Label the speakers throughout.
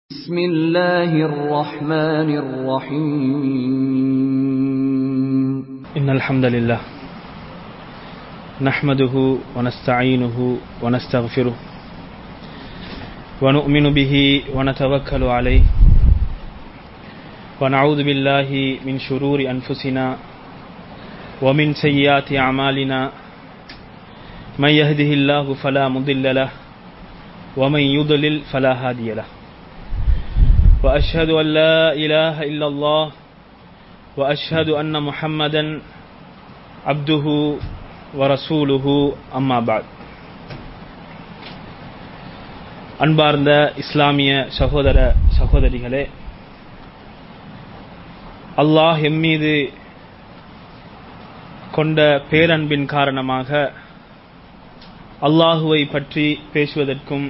Speaker 1: بسم الله الرحمن الرحيم
Speaker 2: إن الحمد لله نحمده ونستعينه ونستغفره ونؤمن به ونتوكل عليه ونعوذ بالله من شرور أنفسنا ومن سيئات أعمالنا من يهده الله فلا مضل له ومن يضلل فلا هادي له وأشهد أن لا إله إلا الله وأشهد أن محمدا عبده ورسوله أما بعد அன்பார்ந்த இஸ்லாமிய சகோதர சகோதரிகளே அல்லாஹ் எம்மீது கொண்ட பேரன்பின் காரணமாக அல்லாஹுவை பற்றி பேசுவதற்கும்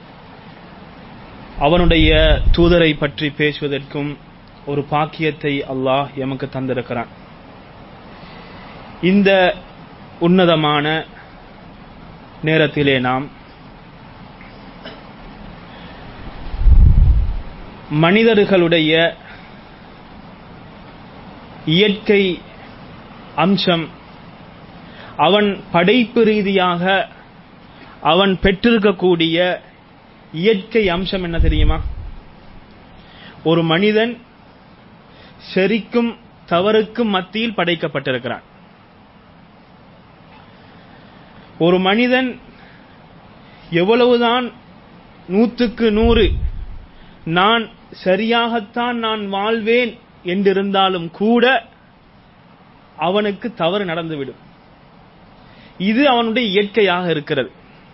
Speaker 2: அவனுடைய தூதரை பற்றி பேசுவதற்கும் ஒரு பாக்கியத்தை அல்லாஹ் எமக்கு தந்திருக்கிறான் இந்த உன்னதமான நேரத்திலே நாம் மனிதர்களுடைய இயற்கை அம்சம் அவன் படைப்பு ரீதியாக அவன் பெற்றிருக்கக்கூடிய இயற்கை அம்சம் என்ன தெரியுமா ஒரு மனிதன் செரிக்கும் தவறுக்கும் மத்தியில் படைக்கப்பட்டிருக்கிறான் ஒரு மனிதன் எவ்வளவுதான் நூற்றுக்கு நூறு நான் சரியாகத்தான் நான் வாழ்வேன் என்றிருந்தாலும் கூட அவனுக்கு தவறு நடந்துவிடும் இது அவனுடைய இயற்கையாக இருக்கிறது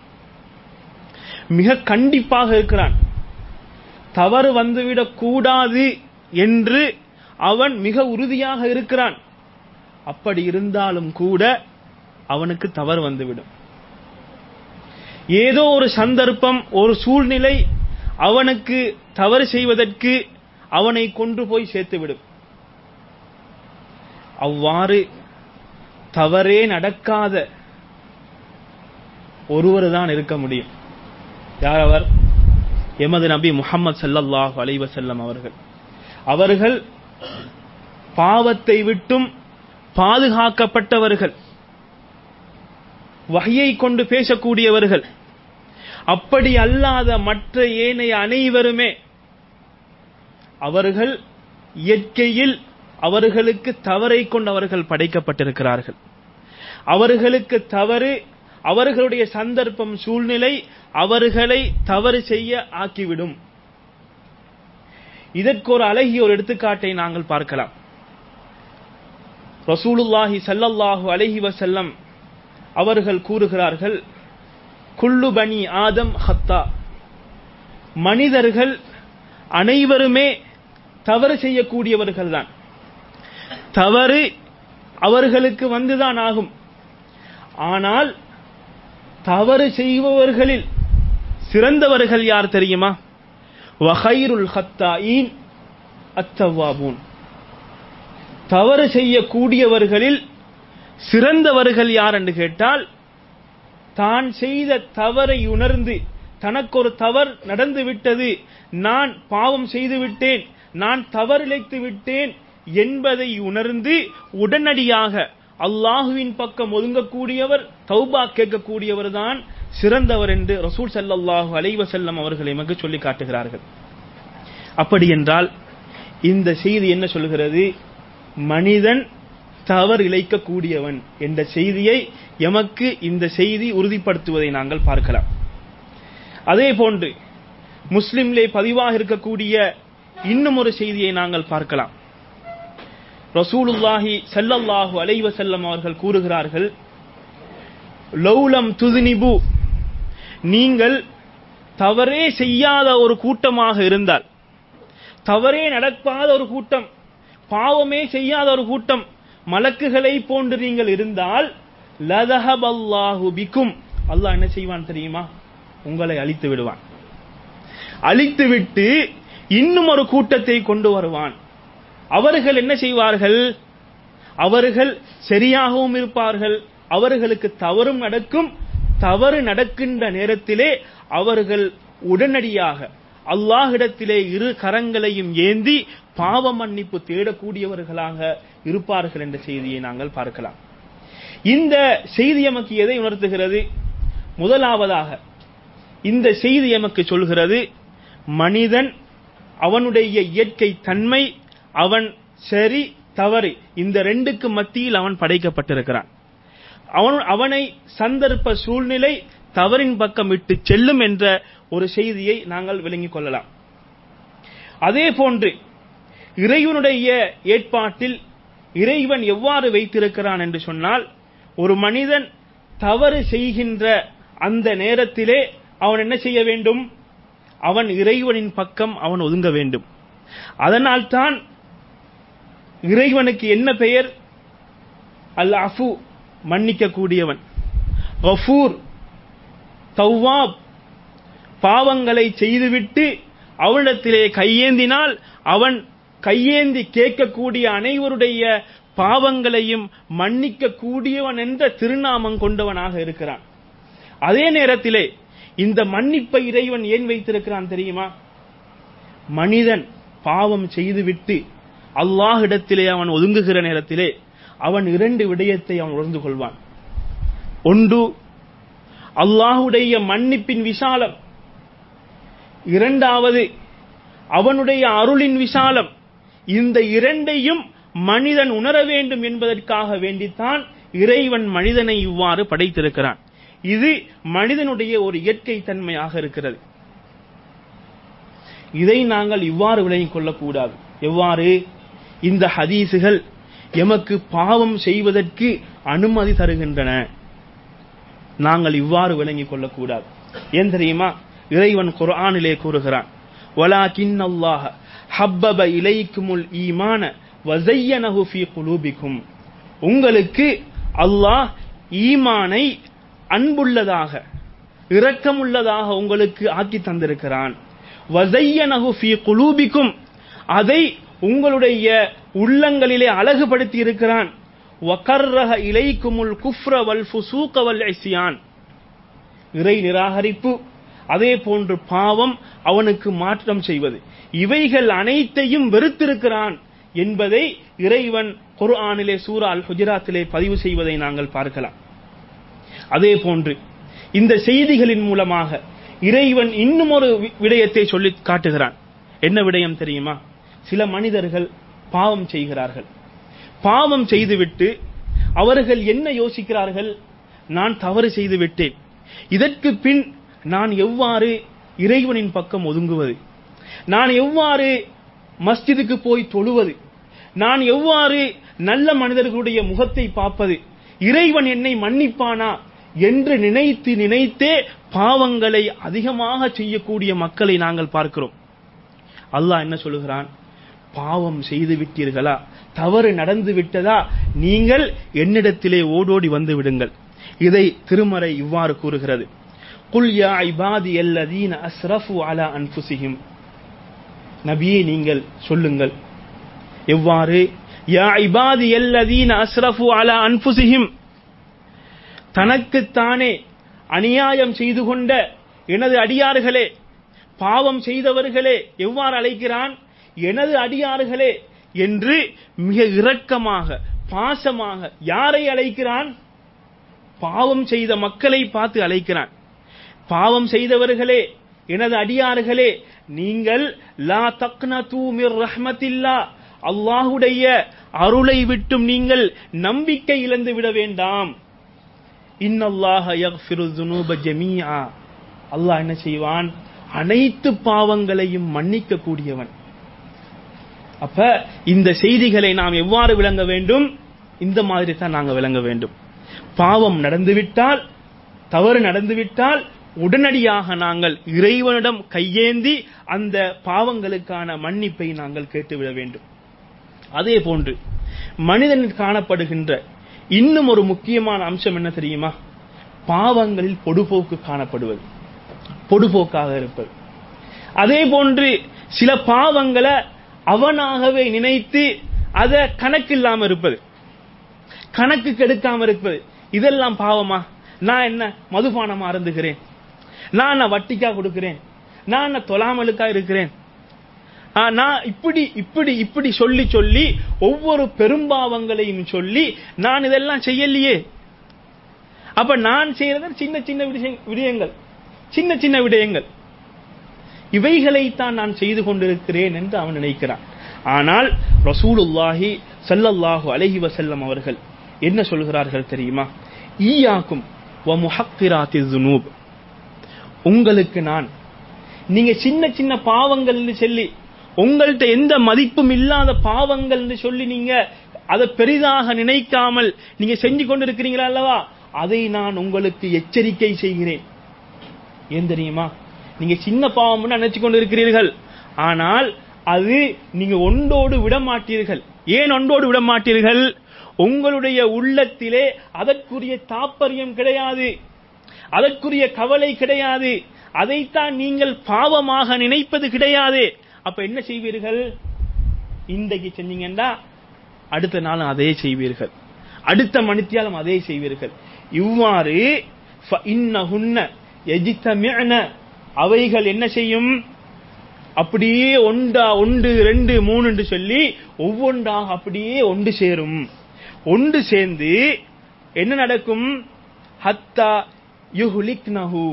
Speaker 2: மிக கண்டிப்பாக இருக்கிறான் தவறு வந்துவிடக் கூடாது என்று அவன் மிக உறுதியாக இருக்கிறான் அப்படி இருந்தாலும் கூட அவனுக்கு தவறு வந்துவிடும் ஏதோ ஒரு சந்தர்ப்பம் ஒரு சூழ்நிலை அவனுக்கு தவறு செய்வதற்கு அவனை கொண்டு போய் சேர்த்துவிடும் அவ்வாறு தவறே நடக்காத ஒருவர் தான் இருக்க முடியும் யார் அவர் எமது நபி முகமது சல்லல்லாஹு அலைவசல்லம் அவர்கள் அவர்கள் பாவத்தை விட்டும் பாதுகாக்கப்பட்டவர்கள் வகையை கொண்டு பேசக்கூடியவர்கள் அப்படி அல்லாத மற்ற ஏனைய அனைவருமே அவர்கள் இயற்கையில் அவர்களுக்கு தவறை கொண்டு அவர்கள் படைக்கப்பட்டிருக்கிறார்கள் அவர்களுக்கு தவறு அவர்களுடைய சந்தர்ப்பம் சூழ்நிலை அவர்களை தவறு செய்ய ஆக்கிவிடும் இதற்கு ஒரு அழகிய ஒரு எடுத்துக்காட்டை நாங்கள் பார்க்கலாம் ரசூலுல்லாஹி சல்லல்லாஹு அலஹி வசல்லம் அவர்கள் கூறுகிறார்கள் குல்லு பனி ஆதம் ஹத்தா மனிதர்கள் அனைவருமே தவறு செய்யக்கூடியவர்கள் தான் தவறு அவர்களுக்கு வந்துதான் ஆகும் ஆனால் தவறு செய்பவர்களில் சிறந்தவர்கள் யார் தெரியுமா வஹைருல் ஹத்தாயின் அத்தவாபூன் தவறு செய்யக்கூடியவர்களில் சிறந்தவர்கள் யார் என்று கேட்டால் தான் செய்த தவறை உணர்ந்து தனக்கு ஒரு தவறு நடந்து விட்டது நான் பாவம் செய்து விட்டேன் நான் தவறிழைத்து விட்டேன் என்பதை உணர்ந்து உடனடியாக அல்லாஹுவின் பக்கம் ஒதுங்கக்கூடியவர் தௌபா கேட்கக்கூடியவர் தான் சிறந்தவர் என்று ரசூல் சல்லாஹூ அலைவசல்லம் அவர்கள் எமக்கு சொல்லி காட்டுகிறார்கள் அப்படி என்றால் இந்த செய்தி என்ன சொல்கிறது மனிதன் தவறு இழைக்கக்கூடியவன் என்ற செய்தியை எமக்கு இந்த செய்தி உறுதிப்படுத்துவதை நாங்கள் பார்க்கலாம் அதே போன்று முஸ்லிம்லே பதிவாக இருக்கக்கூடிய இன்னும் ஒரு செய்தியை நாங்கள் பார்க்கலாம் ரசூலுல்லாஹி செல்லல்லாஹு அலைவ செல்லம் அவர்கள் கூறுகிறார்கள் லௌலம் துதுனிபு நீங்கள் தவறே செய்யாத ஒரு கூட்டமாக இருந்தால் தவறே நடக்காத ஒரு கூட்டம் பாவமே செய்யாத ஒரு கூட்டம் மலக்குகளை போன்று நீங்கள் இருந்தால் லதஹப் அல்லாஹு பிக்கும் அல்லாஹ் என்ன செய்வான் தெரியுமா உங்களை அழித்து விடுவான் அழித்து விட்டு இன்னும் ஒரு கூட்டத்தை கொண்டு வருவான் அவர்கள் என்ன செய்வார்கள் அவர்கள் சரியாகவும் இருப்பார்கள் அவர்களுக்கு தவறும் நடக்கும் தவறு நடக்கின்ற நேரத்திலே அவர்கள் உடனடியாக அல்லாஹ்விடத்திலே இரு கரங்களையும் ஏந்தி பாவ மன்னிப்பு தேடக்கூடியவர்களாக இருப்பார்கள் என்ற செய்தியை நாங்கள் பார்க்கலாம் இந்த செய்தி எமக்கு எதை உணர்த்துகிறது முதலாவதாக இந்த செய்தி எமக்கு சொல்கிறது மனிதன் அவனுடைய இயற்கை தன்மை அவன் சரி தவறு இந்த ரெண்டுக்கு மத்தியில் அவன் படைக்கப்பட்டிருக்கிறான் அவன் அவனை சந்தர்ப்ப சூழ்நிலை தவறின் பக்கம் விட்டு செல்லும் என்ற ஒரு செய்தியை நாங்கள் விளங்கிக் கொள்ளலாம் அதே போன்று இறைவனுடைய ஏற்பாட்டில் இறைவன் எவ்வாறு வைத்திருக்கிறான் என்று சொன்னால் ஒரு மனிதன் தவறு செய்கின்ற அந்த நேரத்திலே அவன் என்ன செய்ய வேண்டும் அவன் இறைவனின் பக்கம் அவன் ஒதுங்க வேண்டும் அதனால்தான் இறைவனுக்கு என்ன பெயர் அல் அஃபு மன்னிக்க கூடியவன் கஃபூர் தவ்வாப் பாவங்களை செய்துவிட்டு அவனிடத்திலே கையேந்தினால் அவன் கையேந்தி கேட்கக்கூடிய அனைவருடைய பாவங்களையும் மன்னிக்க கூடியவன் என்ற திருநாமம் கொண்டவனாக இருக்கிறான் அதே நேரத்திலே இந்த மன்னிப்பை இறைவன் ஏன் வைத்திருக்கிறான் தெரியுமா மனிதன் பாவம் செய்துவிட்டு அல்லாஹ்விடத்திலே அவன் ஒதுங்குகிற நேரத்திலே அவன் இரண்டு விடயத்தை அவன் உணர்ந்து கொள்வான் ஒன்று அல்லாஹுடைய மன்னிப்பின் விசாலம் இரண்டாவது அவனுடைய அருளின் விசாலம் இந்த இரண்டையும் மனிதன் உணர வேண்டும் என்பதற்காக வேண்டித்தான் இறைவன் மனிதனை இவ்வாறு படைத்திருக்கிறான் இது மனிதனுடைய ஒரு இயற்கை தன்மையாக இருக்கிறது இதை நாங்கள் இவ்வாறு விளங்கிக் கொள்ளக்கூடாது எவ்வாறு இந்த ஹதீசுகள் எமக்கு பாவம் செய்வதற்கு அனுமதி தருகின்றன நாங்கள் இவ்வாறு விளங்கிக் கொள்ளக்கூடாது ஏன் தெரியுமா இறைவன் குர்ஆனிலே கூறுகிறான் வலாக்கின் அல்லாஹ ஹப்பப இலைக்குமுல் ஈமான வஸையனஹு ஃபீ குலூபிக்கும் உங்களுக்கு அல்லாஹ் ஈமானை அன்புள்ளதாக இரக்கமுள்ளதாக உங்களுக்கு ஆக்கி தந்திருக்கிறான் வஸையனஹு ஃபீ குலூபிக்கும் அதை உங்களுடைய உள்ளங்களிலே அழகுபடுத்தி இருக்கிறான் வகர்ரஹ இலைக்குமுல் குஃப்ர வல் ஃபுசூக வல் இஸ்யான் இறை நிராகரிப்பு அதே போன்று பாவம் அவனுக்கு மாற்றம் செய்வது இவைகள் அனைத்தையும் வெறுத்திருக்கிறான் என்பதை இறைவன் குர்ஆனிலே சூரா அல் ஹுஜராத்திலே பதிவு செய்வதை நாங்கள் பார்க்கலாம் அதே போன்று இந்த செய்திகளின் மூலமாக இறைவன் இன்னும் ஒரு வி- விடயத்தை சொல்லி காட்டுகிறான் என்ன விடயம் தெரியுமா சில மனிதர்கள் பாவம் செய்கிறார்கள் பாவம் செய்துவிட்டு அவர்கள் என்ன யோசிக்கிறார்கள் நான் தவறு செய்து விட்டேன் இதற்கு பின் நான் எவ்வாறு இறைவனின் பக்கம் ஒதுங்குவது நான் எவ்வாறு மஸ்ஜிதுக்கு போய் தொழுவது நான் எவ்வாறு நல்ல மனிதர்களுடைய முகத்தை பார்ப்பது இறைவன் என்னை மன்னிப்பானா என்று நினைத்து நினைத்தே பாவங்களை அதிகமாக செய்யக்கூடிய மக்களை நாங்கள் பார்க்கிறோம் அல்லாஹ் என்ன சொல்லுகிறான் பாவம் செய்து விட்டீர்களா தவறு நடந்து விட்டதா நீங்கள் என்னிடத்திலே ஓடோடி வந்து விடுங்கள் இதை திருமறை இவ்வாறு கூறுகிறது குல் யா இபாதி அல்லதீன அஸ்ரஃபு அலா அன்ஃபுசிஹிம் நபியே நீங்கள் சொல்லுங்கள் எவ்வாறு யா இபாதி அல்லதீன அஸ்ரஃபு அலா அன்ஃபுசிஹிம் தனக்குத்தானே அநியாயம் செய்து கொண்ட எனது அடியார்களே பாவம் செய்தவர்களே எவ்வாறு அழைக்கிறான் எனது அடியார்களே என்று மிக இரக்கமாக பாசமாக யாரை அழைக்கிறான் பாவம் செய்த மக்களை பார்த்து அழைக்கிறான் பாவம் செய்தவர்களே எனது அடியார்களே நீங்கள் லா தக்னது மிர் ரஹ்மத்தில்லா அல்லாஹுடைய அருளை விட்டும் நீங்கள் நம்பிக்கை இழந்து விட வேண்டாம் இன்னல்லாஹ யக்ஃபிரு ذுனூப ஜமீஆ அல்லாஹ் என்ன செய்வான் அனைத்து பாவங்களையும் மன்னிக்க கூடியவன் அப்ப இந்த செய்திகளை நாம் எவ்வாறு விளங்க வேண்டும் இந்த மாதிரி தான் நாங்க விளங்க வேண்டும் பாவம் நடந்துவிட்டால் தவறு நடந்துவிட்டால் உடனடியாக நாங்கள் இறைவனிடம் கையேந்தி அந்த பாவங்களுக்கான மன்னிப்பை நாங்கள் கேட்டுவிட வேண்டும் அதே போன்று மனிதனில் காணப்படுகின்ற இன்னும் ஒரு முக்கியமான அம்சம் என்ன தெரியுமா பாவங்களில் பொடுபோக்கு காணப்படுவது பொடுபோக்காக இருப்பது அதே போன்று சில பாவங்களை அவனாகவே நினைத்து அதை கணக்கில்லாம இருப்பது கணக்கு கெடுக்காம இருப்பது இதெல்லாம் பாவமா நான் என்ன மதுபானமா அருந்துகிறேன் நான் என்ன வட்டிக்கா கொடுக்கிறேன் நான் என்ன தொழாமலுக்கா இருக்கிறேன் ஆ, நான் இப்படி இப்படி இப்படி சொல்லி சொல்லி ஒவ்வொரு பெரும்பாவங்களையும் சொல்லி நான் இதெல்லாம் செய்யலையே அப்ப நான் செய்யறது சின்ன சின்ன விஷய- விடயங்கள் சின்ன சின்ன விடயங்கள் இவைகளைத்தான் நான் செய்து கொண்டிருக்கிறேன் என்று அவன் நினைக்கிறான் ஆனால் ரசூலுல்லாஹி ஸல்லல்லாஹு அலைஹி வஸல்லம் அவர்கள் என்ன சொல்கிறார்கள் தெரியுமா ஈயாக்கும் வ முஹக்கிராத்தி ذுனூப் உங்களுக்கு நான் நீங்க சின்ன சின்ன பாவங்கள்னு சொல்லி உங்கள்ட்ட எந்த மதிப்பும் இல்லாத பாவங்கள்னு சொல்லி நீங்க அதை பெரிதாக நினைக்காமல் நீங்க செஞ்சு கொண்டிருக்கிறீங்களா அல்லவா அதை நான் உங்களுக்கு எச்சரிக்கை செய்கிறேன் ஏன் தெரியுமா நீங்க சின்ன பாவம்னு நினைச்சு கொண்டு இருக்கிறீர்கள் ஆனால் அது நீங்க ஒன்றோடு விட மாட்டீர்கள் ஏன் ஒன்றோடு விட மாட்டீர்கள் உங்களுடைய உள்ளத்திலே அதற்குரிய தாற்பயம் கிடையாது அதற்குரிய கவலை கிடையாது அதைத்தான் நீங்கள் பாவமாக நினைப்பது கிடையாது அப்ப என்ன செய்வீர்கள் இன்றைக்கு செஞ்சீங்கன்னா அடுத்த நாள் அதே செய்வீர்கள் அடுத்த மணித்தியாலும் அதே செய்வீர்கள் இவ்வாறு فَإِنَّهُنَّ يَجْتَمِعْنَ அவைகள் என்ன செய்யும் அப்படியே ஒண்டா ஒன்று ரெண்டு மூணு என்று சொல்லி ஒவ்வொன்றாக அப்படியே ஒன்று சேரும் ஒன்று சேர்ந்து என்ன நடக்கும் ஹத்தா யுஹ்லிக்னஹு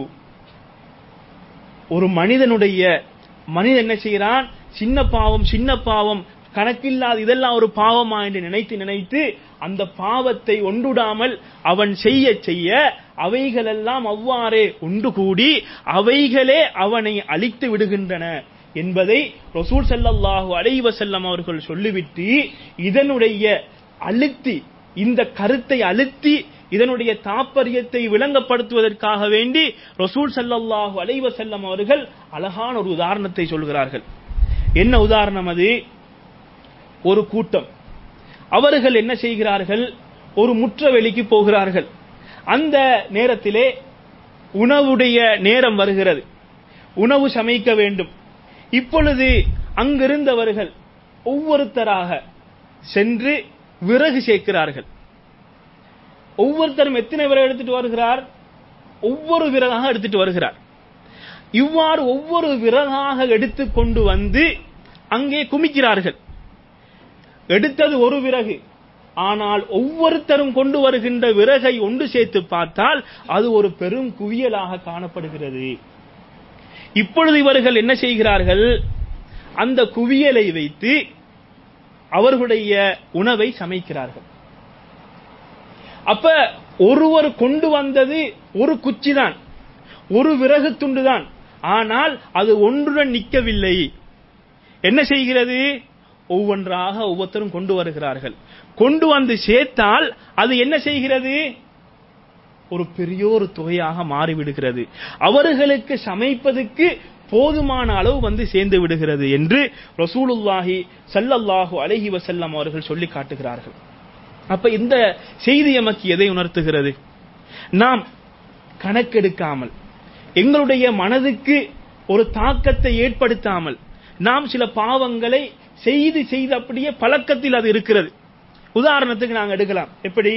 Speaker 2: ஒரு மனிதனுடைய மனிதன் என்ன செய்கிறான் சின்ன பாவம் சின்ன பாவம் கணக்கில்லாத இதெல்லாம் ஒரு பாவமா என்று நினைத்து நினைத்து அந்த பாவத்தை ஒன்றுடாமல் அவன் செய்ய செய்ய அவைகளெல்லாம் அவ்வாறே ஒன்று கூடி அவைகளே அவனை அழித்து விடுகின்றன என்பதை ரசூல் ஸல்லல்லாஹு அலைஹி வஸல்லம் அவர்கள் சொல்லிவிட்டு இதனுடைய அழுத்தி இந்த கருத்தை அழுத்தி இதனுடைய தாற்பயத்தை விளங்கப்படுத்துவதற்காக வேண்டி ரசூல் ஸல்லல்லாஹு அலைஹி வஸல்லம் அவர்கள் அழகான ஒரு உதாரணத்தை சொல்கிறார்கள் என்ன உதாரணம் அது ஒரு கூட்டம் அவர்கள் என்ன செய்கிறார்கள் ஒரு முற்றவெளிக்கு போகிறார்கள் அந்த நேரத்திலே உணவுடைய நேரம் வருகிறது உணவு சமைக்க வேண்டும் இப்பொழுது அங்கிருந்தவர்கள் ஒவ்வொருத்தராக சென்று விறகு சேர்க்கிறார்கள் ஒவ்வொருத்தரும் எத்தனை விறகு எடுத்துட்டு வருகிறார் ஒவ்வொரு விறகாக எடுத்துட்டு வருகிறார் இவ்வாறு ஒவ்வொரு விறகாக எடுத்து கொண்டு வந்து அங்கே குமிக்கிறார்கள் எடுத்தது ஒரு விறகு ஆனால் ஒவ்வொருத்தரும் கொண்டு வருகின்ற விறகை ஒன்று சேர்த்து பார்த்தால் அது ஒரு பெரும் குவியலாக காணப்படுகிறது இப்பொழுது இவர்கள் என்ன செய்கிறார்கள் அந்த குவியலை வைத்து அவர்களுடைய உணவை சமைக்கிறார்கள் அப்ப ஒருவர் கொண்டு வந்தது ஒரு குச்சி தான் ஒரு விறகு துண்டு தான் ஆனால் அது ஒன்றுடன் நிற்கவில்லை என்ன செய்கிறது ஒவ்வொன்றாக ஒவ்வொருத்தரும் கொண்டு வருகிறார்கள் கொண்டு வந்து சேர்த்தால் அது என்ன செய்கிறது ஒரு பெரிய ஒரு தொகையாக மாறிவிடுகிறது அவர்களுக்கு சமைப்பதற்கு போதுமான அளவு வந்து சேர்ந்து விடுகிறது என்று ரசூலுல்லாஹி ஸல்லல்லாஹு அலைஹி வஸல்லம் அவர்கள் சொல்லி காட்டுகிறார்கள் அப்ப இந்த செய்தி எமக்கு எதை உணர்த்துகிறது நாம் கணக்கெடுக்காமல் எங்களுடைய மனதுக்கு ஒரு தாக்கத்தை ஏற்படுத்தாமல் நாம் சில பாவங்களை செய்து செய்து அப்படியே பழக்கத்தில் அது இருக்கிறது உதாரணத்துக்கு நாங்க எடுக்கலாம் எப்படி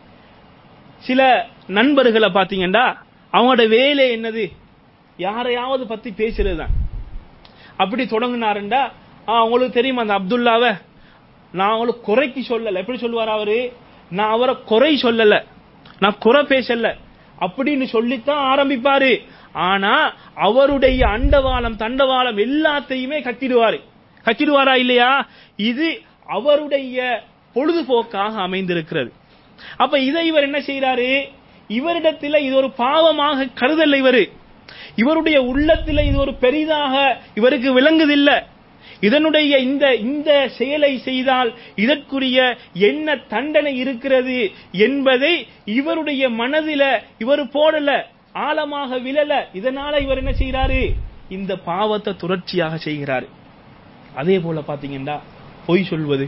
Speaker 2: சில நண்பர்களை பாத்தீங்கன்னா அவங்களோட வேலை என்னது யாரையாவது பத்தி பேசுறது தான் அப்படி தொடங்கினாருண்டா அவங்களுக்கு தெரியும் அந்த அப்துல்லாவை நான் அவங்களுக்கு குறைக்கு சொல்லல எப்படி சொல்லுவார் அவரு நான் அவரை குறை சொல்லல நான் குறை பேசல அப்படின்னு சொல்லித்தான் ஆரம்பிப்பாரு ஆனா அவருடைய அண்டவாளம் தண்டவாளம் எல்லாத்தையுமே கட்டிடுவாரு கட்டிடுவாரா இல்லையா இது அவருடைய பொழுதுபோக்காக அமைந்திருக்கிறது அப்ப இதை இவர் என்ன செய்யறாரு இவரிடத்தில் இது ஒரு பாவமாக கருதல் இவரு இவருடைய உள்ளத்தில் இது ஒரு பெரிதாக இவருக்கு விளங்குதில்லை இதனுடைய இந்த இந்த செயலை செய்தால் இதற்குரிய என்ன தண்டனை இருக்கிறது என்பதை இவருடைய மனதில இவர் போடல ஆழமாக விழல இதனால இவர் என்ன செய்யறாரு இந்த பாவத்தை தொடர்ச்சியாக செய்கிறாரு அதே போல பாத்தீங்கன்னா பொய் சொல்வது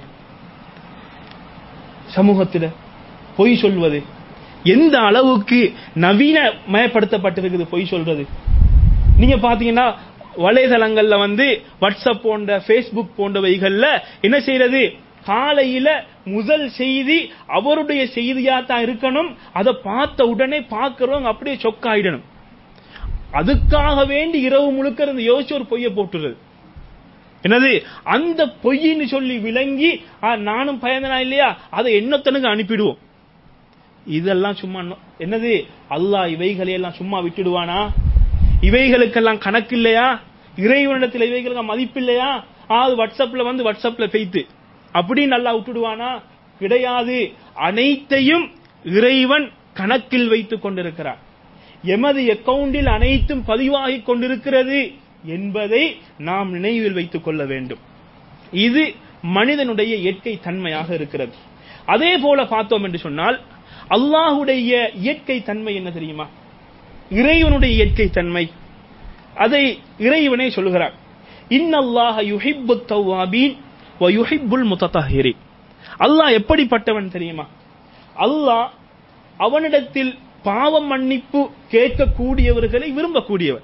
Speaker 2: சமூகத்தில பொய் சொல்வது எந்த அளவுக்கு நவீனமயப்படுத்தப்பட்டிருக்குது பொய் சொல்றது நீங்க பாத்தீங்கன்னா வலைதளங்கள்ல வந்து வாட்ஸ்அப் போன்ற பேஸ்புக் போன்றவைகள்ல என்ன செய்யறது காலையில முதல் செய்தி அவருடைய செய்தியா தான் இருக்கணும் அதை பார்த்த உடனே பார்க்கிறவங்க அப்படியே சொக்காயிடணும் அதுக்காக வேண்டி இரவு முழுக்க இருந்து யோசிச்சு ஒரு பொய்ய போட்டுறது என்னது அந்த பொய்ன்னு சொல்லி விளங்கி ஆ, நானும் பயந்தனா இல்லையா அதை என்னத்தனுக்கு அனுப்பிடுவோம் இதெல்லாம் சும்மா நோ- என்னது அல்லாஹ் இவைகளை எல்லாம் சும்மா விட்டுடுவானா இவைகளுக்கெல்லாம் கணக்கு இல்லையா இறைவனிடத்தில் இவைகளுக்கு மதிப்பு இல்லையா ஆ, அது வாட்ஸ்அப்ல வந்து வாட்ஸ்அப்ல பெய்த்து அப்படி நல்லா விட்டுடுவானா கிடையாது அனைத்தையும் இறைவன் கணக்கில் வைத்துக் கொண்டிருக்கிறார் எமது அக்கவுண்டில் அனைத்தும் பதிவாகிக் கொண்டிருக்கிறது என்பதை நாம் நினைவில் வைத்துக் கொள்ள வேண்டும் இது மனிதனுடைய இயற்கை தன்மையாக இருக்கிறது அதே போல பார்த்தோம் என்று சொன்னால் அல்லாஹுடைய இயற்கை தன்மை என்ன தெரியுமா இறைவனுடைய இயற்கை தன்மை அதை இறைவனே சொல்கிறார் இன்னல்லாஹ யுஹிப்பு தவ்வாபீன் வ யுஹிப்புல் முத்தஹிரின் அல்லாஹ் எப்படிப்பட்டவன் தெரியுமா அல்லாஹ் அவனிடத்தில் பாவம் மன்னிப்பு கேட்கக்கூடியவர்களை விரும்பக்கூடியவன்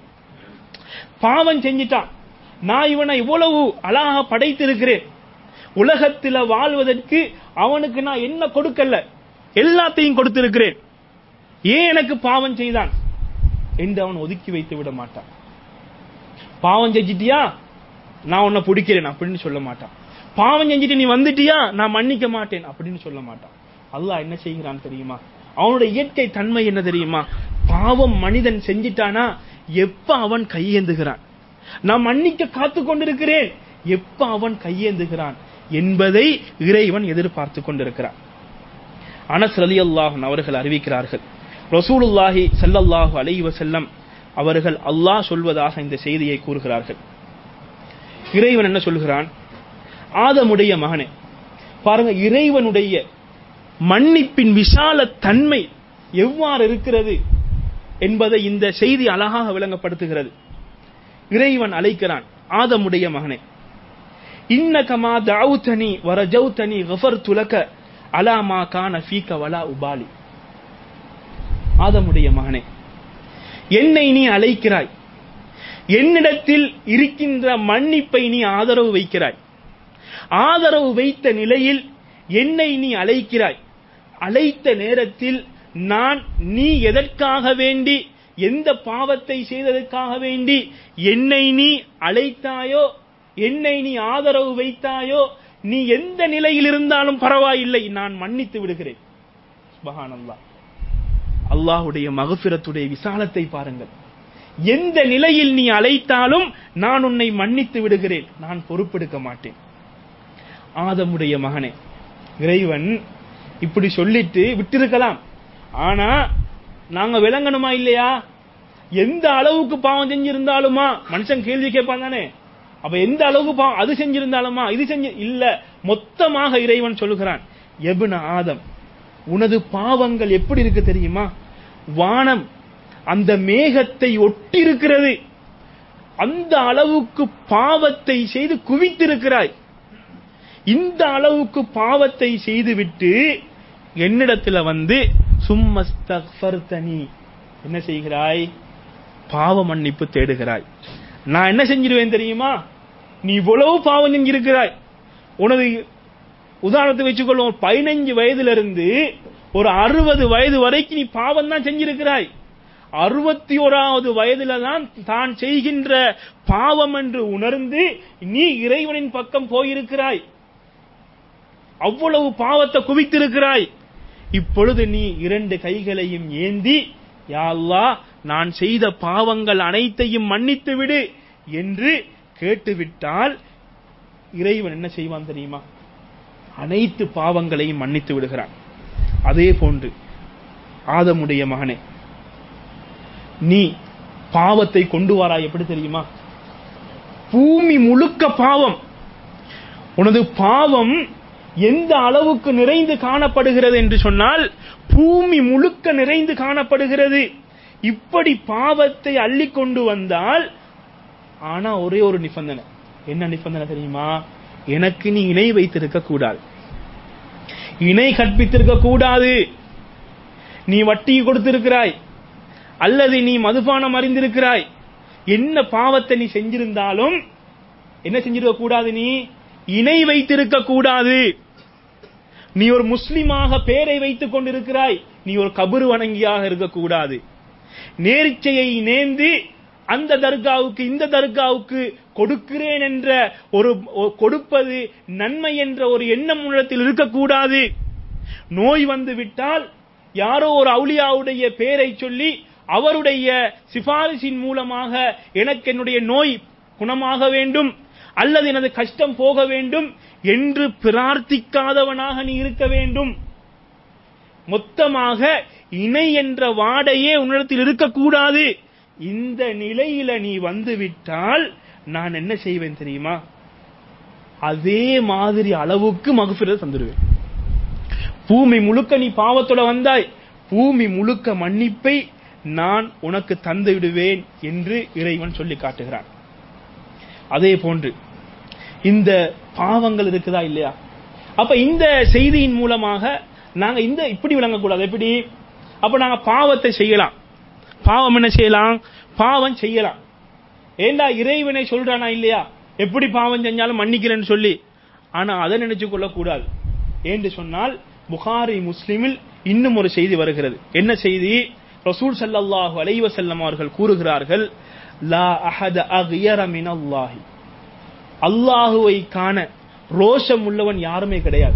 Speaker 2: பாவம் செஞ்சிட்டான் நான் இவனை இவ்வளவு அழகா படைத்திருக்கிறேன் உலகத்தில் வாழ்வதற்கு அவனுக்கு நான் என்ன கொடுக்கல எல்லாத்தையும் கொடுத்திருக்கிறேன் ஏன் எனக்கு பாவம் செய்தான் என்று அவன் ஒதுக்கி வைத்து விட மாட்டான் பாவம் செஞ்சிட்டியா நான் உன்னை பிடிக்கிறேன் அப்படின்னு சொல்ல மாட்டான் பாவம் செஞ்சுட்டு நீ வந்துட்டியா நான் மன்னிக்க மாட்டேன் அப்படின்னு சொல்ல மாட்டான் அல்லாஹ் என்ன செய்கிறான் தெரியுமா அவனுடைய இயற்கை தன்மை என்ன தெரியுமா பாவம் மனிதன் செஞ்சிட்டானா எப்ப அவன் கையேந்துகிறான் நான் மன்னிக்க காத்து கொண்டிருக்கிறேன் எப்ப அவன் கையேந்துகிறான் என்பதை இறைவன் எதிர்பார்த்து கொண்டிருக்கிறான் அனஸ் ரலியல்லாஹு அவர்கள் அறிவிக்கிறார்கள் ரசூலுல்லாஹி ஸல்லல்லாஹு அலைஹி வஸல்லம் அவர்கள் அல்லாஹ் சொல்வதாக இந்த செய்தியை கூறுகிறார்கள் இறைவன் என்ன சொல்கிறான் ஆதமுடைய மகனே பாருங்க இறைவனுடைய மன்னிப்பின் விசால தன்மை எவ்வாறு இருக்கிறது என்பதை இந்த செய்தி அழகாக விளங்கப்படுத்துகிறது இறைவன் அழைக்கிறான் ஆதமுடைய மகனே இன்னகமா தாவுத்தனி வரஜௌத்தனி கஃபர் துலக அலாமா கான ஃபீக்க வலா உபாலி ஆதமுடைய மகனே என்னை நீ அழைக்கிறாய் என்னிடத்தில் இருக்கின்ற மன்னிப்பை நீ ஆதரவு வைக்கிறாய் ஆதரவு வைத்த நிலையில் என்னை நீ அழைக்கிறாய் அழைத்த நேரத்தில் நான் நீ எதற்காக வேண்டி எந்த பாவத்தை செய்ததற்காக வேண்டி என்னை நீ அழைத்தாயோ என்னை நீ ஆதரவு வைத்தாயோ நீ எந்த நிலையில் இருந்தாலும் பரவாயில்லை நான் மன்னித்து விடுகிறேன் சுபஹானல்லாஹ் அல்லாஹுடைய மகபிரத்துடைய விசாலத்தை பாருங்கள் எந்த நிலையில் நீ அழைத்தாலும் நான் உன்னை மன்னித்து விடுகிறேன் நான் பொறுப்பெடுக்க மாட்டேன் ஆதமுடைய மகனே இறைவன் இப்படி சொல்லிட்டு விட்டிருக்கலாம் ஆனா நாங்க விளங்கணுமா இல்லையா எந்த அளவுக்கு பாவம் செஞ்சிருந்தாலுமா மனுஷன் கேள்வி கேட்பான் தானே அப்ப எந்த அளவுக்கு பாவம் அது செஞ்சிருந்தாலுமா இது செஞ்சு இல்ல மொத்தமாக இறைவன் சொல்லுகிறான் எபுன ஆதம் உனது பாவங்கள் எப்படி இருக்கு தெரியுமா வானம் அந்த மேகத்தை ஒட்டி இருக்கிறது அந்த அளவுக்கு பாவத்தை செய்து குவித்திருக்கிறாய் இந்த அளவுக்கு பாவத்தை செய்துவிட்டு என்னிடத்துல வந்து சும்மஸ்தஃபர்தனி என்ன செய்கிறாய் பாவ மன்னிப்பு தேடுகிறாய் நான் என்ன செஞ்சிருவேன் தெரியுமா நீ இவ்வளவு பாவம் செஞ்சிருக்கிறாய் உனது உதாரணத்தை வச்சுக்கொள்வோம் பதினஞ்சு வயதுல இருந்து ஒரு அறுபது வயது வரைக்கும் நீ பாவம் தான் செஞ்சிருக்கிறாய் அறுபத்தி ஓராவது வயதுல தான் தான் செய்கின்ற பாவம் என்று உணர்ந்து நீ இறைவனின் பக்கம் போயிருக்கிறாய் அவ்வளவு பாவத்தை குவித்திருக்கிறாய் இப்பொழுது நீ இரண்டு கைகளையும் ஏந்தி யா அல்லாஹ் நான் செய்த பாவங்கள் அனைத்தையும் மன்னித்து விடு என்று கேட்டுவிட்டால் இறைவன் என்ன செய்வான் தெரியுமா அனைத்து பாவங்களையும் மன்னித்து விடுகிறான் அதே போன்று ஆதமுடைய மகனே நீ பாவத்தை கொண்டு வாராய் எப்படி தெரியுமா பூமி முழுக்க பாவம் உனது பாவம் எந்த அளவுக்கு நிறைந்து காணப்படுகிறது என்று சொன்னால் பூமி முழுக்க நிறைந்து காணப்படுகிறது இப்படி பாவத்தை அள்ளி கொண்டு வந்தால் ஆனா ஒரே ஒரு நிபந்தனை என்ன நிபந்தனை தெரியுமா எனக்கு நீ இணை வைத்திருக்க கூடாது இணை கற்பித்திருக்க கூடாது நீ வட்டி கொடுத்திருக்கிறாய் அல்லது நீ மதுபானம் அறிந்திருக்கிறாய் என்ன பாவத்தை நீ செஞ்சிருந்தாலும் என்ன செஞ்சிருக்க கூடாது நீ இணை வைத்திருக்க கூடாது நீ ஒரு முஸ்லிமாக பேரை வைத்துக் கொண்டிருக்கிறாய் நீ ஒரு கபரு வணங்கியாக இருக்கக்கூடாது நேர்ச்சையை நேர்ந்து அந்த தர்காவுக்கு இந்த தர்காவுக்கு கொடுக்கிறேன் என்ற ஒரு ஒ- கொடுப்பது நன்மை என்ற ஒரு எண்ணம் உள்ளத்தில் இருக்கக்கூடாது நோய் வந்து விட்டால் யாரோ ஒரு அவுலியாவுடைய பெயரை சொல்லி அவருடைய சிபாரிசின் மூலமாக எனக்கு என்னுடைய நோய் குணமாக வேண்டும் அல்லது எனது கஷ்டம் போக வேண்டும் என்று பிரார்த்திக்காதவனாக நீ இருக்க வேண்டும் மொத்தமாக இணை என்ற வாடையே உன்னிடத்தில் இருக்கக்கூடாது இந்த நிலையில நீ வந்து விட்டால் நான் என்ன செய்வேன் தெரியுமா அதே மாதிரி அளவுக்கு மகஃபிரத் தந்துடுவேன் பூமி முழுக்க நீ பாவத்தோட வந்தாய் பூமி முழுக்க மன்னிப்பை நான் உனக்கு தந்து விடுவேன் என்று இறைவன் சொல்லி காட்டுகிறான் அதே போன்று இந்த பாவங்கள் இருக்குதா இல்லையா அப்ப இந்த செய்தியின் மூலமாக நாங்க இந்த இப்படி விளங்கக்கூடாது எப்படி அப்ப நாங்க பாவத்தை செய்யலாம் பாவம் என்ன செய்யலாம் பாவம் செய்யலாம் ஏண்டா இறைவனை சொல்றானா இல்லையா எப்படி பாவம் செஞ்சாலும் மன்னிக்கிறேன்னு சொல்லி ஆனா அதை நினைச்சு கொள்ளக்கூடாது என்று சொன்னால் புகாரி முஸ்லிமில் இன்னும் ஒரு செய்தி வருகிறது என்ன செய்தி ரசூல் ஸல்லல்லாஹு அலைஹி வஸல்லம் அவர்கள் கூறுகிறார்கள் லா அஹத அக்யர மினல்லாஹி அல்லாஹுவை காண ரோஷம் உள்ளவன் யாருமே கிடையாது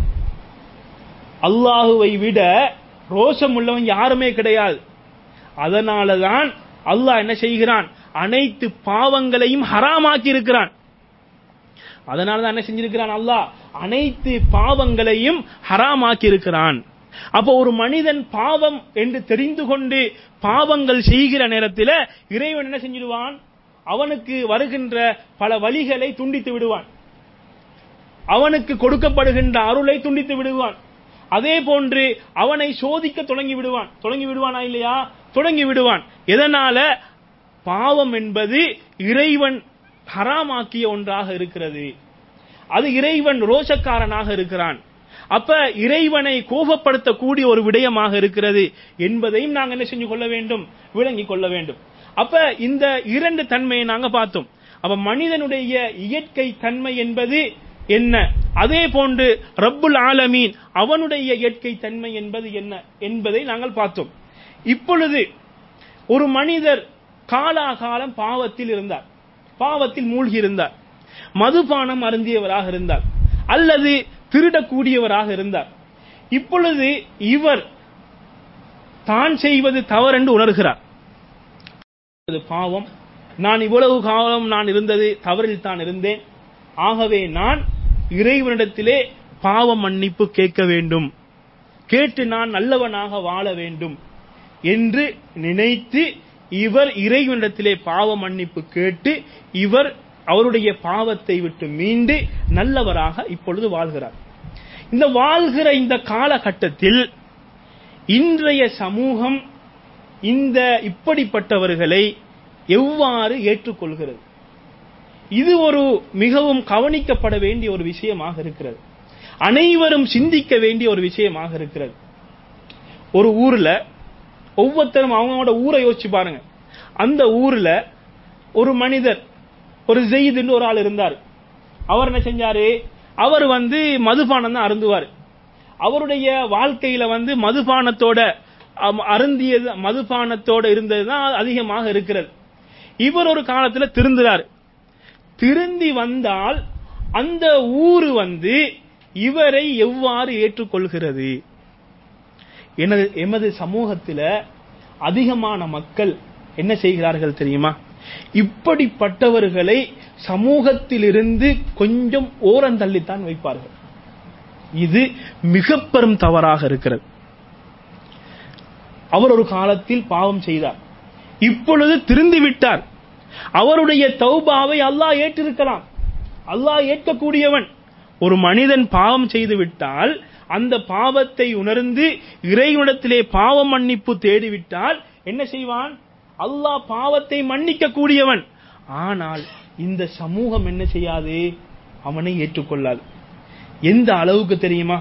Speaker 2: அல்லாஹுவை விட ரோஷம் உள்ளவன் யாருமே கிடையாது அதனாலதான் அல்லாஹ் என்ன செய்கிறான் அனைத்து பாவங்களையும் ஹராமாக்கி இருக்கிறான் அதனாலதான் என்ன செஞ்சிருக்கிறான் அல்லாஹ் அனைத்து பாவங்களையும் ஹராமாக்கி இருக்கிறான் அப்போ ஒரு மனிதன் பாவம் என்று தெரிந்து கொண்டு பாவங்கள் செய்கிற நேரத்தில் இறைவன் என்ன செஞ்சிடுவான் அவனுக்கு வருகின்ற பல வழிகளை துண்டித்து விடுவான் அவனுக்கு கொடுக்கப்படுகின்ற அருளை துண்டித்து விடுவான் அதே போன்று அவனை சோதிக்க தொடங்கி விடுவான் தொடங்கி விடுவானா இல்லையா தொடங்கி விடுவான் எதனால பாவம் என்பது இறைவன் ஹராமாக்கிய ஒன்றாக இருக்கிறது அது இறைவன் ரோஷக்காரனாக இருக்கிறான் அப்ப இறைவனை கோபப்படுத்தக்கூடிய ஒரு விடயமாக இருக்கிறது என்பதையும் நாங்க என்ன செஞ்சு கொள்ள வேண்டும் விளங்கிக் கொள்ள வேண்டும் அப்ப இந்த இரண்டு தன்மையை நாங்க பார்த்தோம் அப்ப மனிதனுடைய இயற்கை தன்மை என்பது என்ன அதே போன்று ரப்புல் ஆலமீன் அவனுடைய இயற்கை தன்மை என்பது என்ன என்பதை நாங்கள் பார்த்தோம் இப்பொழுது ஒரு மனிதர் காலாகாலம் பாவத்தில் இருந்தார் பாவத்தில் மூழ்கி இருந்தார் மதுபானம் அருந்தியவராக இருந்தார் அல்லது திருடக்கூடியவராக இருந்தார் இப்பொழுது இவர் தான் செய்வது தவறென்று உணர்கிறார் அது பாவம் நான் இவ்வளவு காலம் நான் இருந்தது தவறில் தான் இருந்தேன் ஆகவே நான் இறைவனிடத்திலே பாவ மன்னிப்பு கேட்க வேண்டும் கேட்டு நான் நல்லவனாக வாழ வேண்டும் என்று நினைத்து இவர் இறைவனிடத்திலே பாவ மன்னிப்பு கேட்டு இவர் அவருடைய பாவத்தை விட்டு மீண்டு நல்லவராக இப்பொழுது வாழ்கிறார் இந்த வாழ்கிற இந்த காலகட்டத்தில் இன்றைய சமூகம் இந்த இப்படிப்பட்டவர்களை எவ்வாறு ஏற்றுக்கொள்கிறது இது ஒரு மிகவும் கவனிக்கப்பட வேண்டிய ஒரு விஷயமாக இருக்கிறது அனைவரும் சிந்திக்க வேண்டிய ஒரு விஷயமாக இருக்கிறது ஒரு ஊர்ல ஒவ்வொருத்தரும் அவங்களோட ஊரை யோசிச்சு பாருங்க அந்த ஊர்ல ஒரு மனிதர் ஒரு ஜெயிதுன்னு ஒரு ஆள் இருந்தார் அவர் என்ன செஞ்சாரு அவர் வந்து மதுபானம் தான் அருந்துவார் அவருடைய வாழ்க்கையில வந்து மதுபானத்தோட அம், அருந்தியது மதுபானத்தோட இருந்தது தான் அதிகமாக இருக்கிறது இவர் ஒரு காலத்துல திருந்துறார் திருந்தி வந்தால் அந்த ஊரு வந்து இவரை எவ்வாறு ஏற்றுக்கொள்கிறது எனது எமது சமூகத்தில் அதிகமான மக்கள் என்ன செய்கிறார்கள் தெரியுமா இப்படிப்பட்டவர்களை சமூகத்திலிருந்து கொஞ்சம் ஓரந்தள்ளித்தான் வைப்பார்கள் இது மிக பெரும் தவறாக இருக்கிறது அவர் ஒரு காலத்தில் பாவம் செய்தார் இப்பொழுது திருந்தி விட்டார் அவருடைய தௌபாவை அல்லாஹ் ஏற்றிருக்கலாம் அல்லாஹ் ஏற்கக்கூடியவன் ஒரு மனிதன் பாவம் செய்து விட்டால் அந்த பாவத்தை உணர்ந்து இறைவனிடத்திலே பாவ மன்னிப்பு தேடிவிட்டால் என்ன செய்வான் அல்லாஹ் பாவத்தை மன்னிக்க கூடியவன் ஆனால் இந்த சமூகம் என்ன செய்யாது அவனை ஏற்றுக்கொள்ளாது எந்த அளவுக்கு தெரியுமா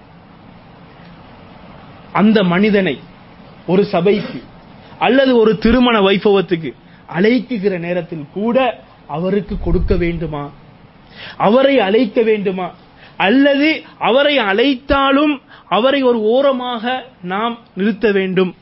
Speaker 2: அந்த மனிதனை ஒரு சபைக்கு அல்லது ஒரு திருமண வைபவத்துக்கு அழைக்குகிற நேரத்தில் கூட அவருக்கு கொடுக்க வேண்டுமா அவரை அழைக்க வேண்டுமா அல்லது அவரை அழைத்தாலும் அவரை ஒரு ஓரமாக நாம் நிறுத்த வேண்டும்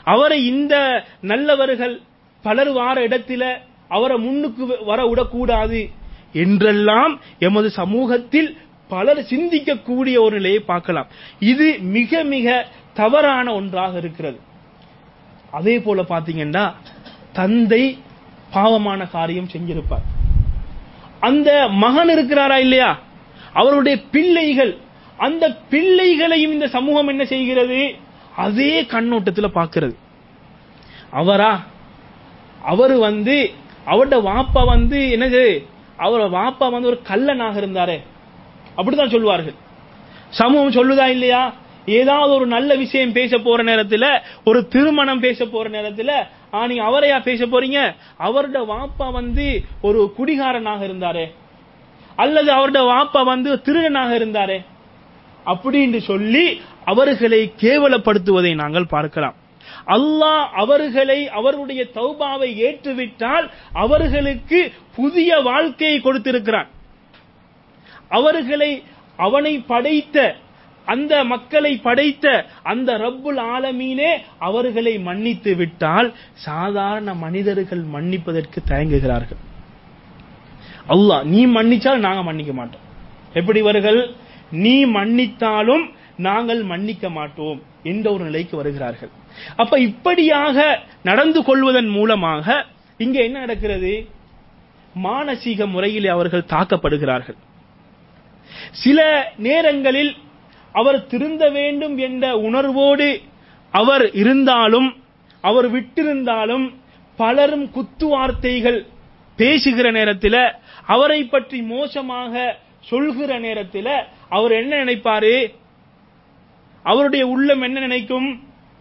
Speaker 2: அவரை இந்த நல்லவர்கள் பலர் வார இடத்தில அவரை முன்னுக்கு வர விடக்கூடாது என்றெல்லாம் எமது சமூகத்தில் பலர் சிந்திக்கக்கூடிய ஒரு நிலையை பார்க்கலாம் இது மிக மிக தவறான ஒன்றாக இருக்கிறது அதே போல பாத்தீங்கன்னா தந்தை பாவமான காரியம் செஞ்சிருப்பார் அந்த மகன் இருக்கிறாரா இல்லையா அவருடைய பிள்ளைகள் அந்த பிள்ளைகளையும் இந்த சமூகம் என்ன செய்கிறது அதே கண்ணோட்டத்தில் பார்க்கிறது அவரா அவர் வந்து அவருடைய வாப்பா வந்து என்னது அவர் வாப்பா வந்து ஒரு கல்லனாக இருந்தாரே அப்படித்தான் சொல்லுவார்கள் சமூகம் சொல்லுதா இல்லையா ஏதாவது ஒரு நல்ல விஷயம் பேச போற நேரத்துல ஒரு திருமணம் பேச போற நேரத்துல ஆ நீங்க அவரையா பேச போறீங்க அவரோட வாப்பா வந்து ஒரு குடிகாரனாக இருந்தாரே அல்லது அவரோட வாப்பா வந்து திருடனாக இருந்தாரே அப்படின்னு சொல்லி அவர்களை கேவலப்படுத்துவதை நாங்கள் பார்க்கலாம் அல்லாஹ் அவர்களை அவருடைய தௌபாவை ஏற்றுவிட்டால் அவர்களுக்கு புதிய வாழ்க்கையை கொடுத்திருக்கிறான் அவர்களை அவனை படைத்த அந்த மக்களை படைத்த அந்த ரப்புல் ஆலமீனே அவர்களை மன்னித்து விட்டால் சாதாரண மனிதர்கள் மன்னிப்பதற்கு தயங்குகிறார்கள் அல்லாஹ் நீ மன்னிச்சால் நாங்க மன்னிக்க மாட்டோம் எப்படி இவர்கள் நீ மன்னித்தாலும் நாங்கள் மன்னிக்க மாட்டோம் என்ற ஒரு நிலைக்கு வருகிறார்கள் அப்ப இப்படியாக நடந்து கொள்வதன் மூலமாக இங்க என்ன நடக்கிறது மானசீக முறையில் அவர்கள் தாக்கப்படுகிறார்கள் சில நேரங்களில் அவர் திருந்த வேண்டும் என்ற உணர்வோடு அவர் இருந்தாலும் அவர் விட்டிருந்தாலும் பலரும் குத்து வார்த்தைகள் பேசுகிற நேரத்தில் அவரை பற்றி மோசமாக சொல்கிற நேரத்தில் அவர் என்ன நினைப்பாரு அவருடைய உள்ளம் என்ன நினைக்கும்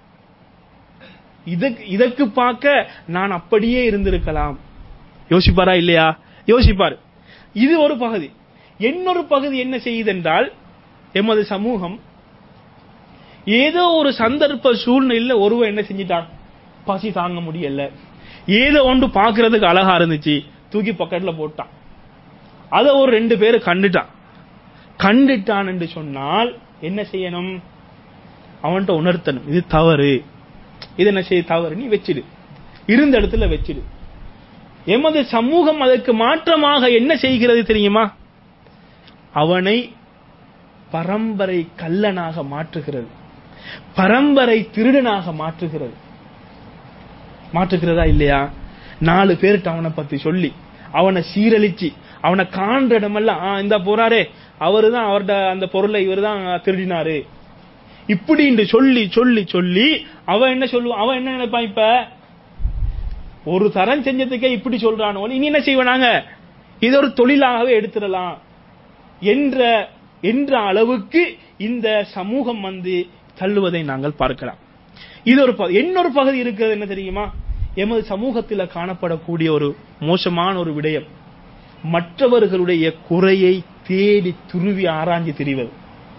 Speaker 2: இதற்கு இதற்கு பார்க்க நான் அப்படியே இருந்திருக்கலாம் யோசிப்பாரா இல்லையா யோசிப்பார் இது ஒரு பகுதி இன்னொரு பகுதி என்ன செய்யுதென்றால் எமது சமூகம் ஏதோ ஒரு சந்தர்ப்ப சூழ்நிலையில ஒருவன் என்ன செஞ்சிட்டான் பசி தாங்க முடியல ஏதோ ஒன்று பார்க்கிறதுக்கு அழகா இருந்துச்சு தூக்கி பக்கெட்ல போட்டான் அதை ஒரு ரெண்டு பேரு கண்டுட்டான் கண்டுட்டான் என்று சொன்னால் என்ன செய்யணும் அவன்கிட்ட உணர்த்தணும் இது தவறு இது என்ன செய்ய தவறு நீ வச்சிடு இருந்த இடத்துல வச்சிடு எமது சமூகம் அதற்கு மாற்றமாக என்ன செய்கிறது தெரியுமா அவனை பரம்பரை கல்லனாக மாற்றுகிறது பரம்பரை திருடனாக மாற்றுகிறது மாற்றுகிறதா இல்லையா நாலு பேர்கிட்ட அவனை பத்தி சொல்லி அவனை சீரழிச்சு அவனை காண்ற இடமெல்லாம் "ஆ, இந்த போறாரே அவரு தான் அவரோட அந்த பொருளை இவர் தான் திருடினாரு இப்படின்னு சொல்லி சொல்லி சொல்லி அவன் என்ன சொல்லுவான் அவன் என்ன நினைப்பான் இப்ப ஒரு தரம் செஞ்சதுக்கே இப்படி சொல்றானோ இனி என்ன செய்வானாங்க இது ஒரு தொழிலாகவே எடுத்துடலாம் என்ற என்ற அளவுக்கு இந்த சமூகம் வந்து தள்ளுவதை நாங்கள் பார்க்கலாம் இது ஒரு ப- இன்னொரு பகுதி இருக்கிறது என்ன தெரியுமா எமது சமூகத்தில் காணப்படக்கூடிய ஒரு மோசமான ஒரு விடயம் மற்றவர்களுடைய குறையை தேடி துருவி ஆராய்ஞ்சு திரிவது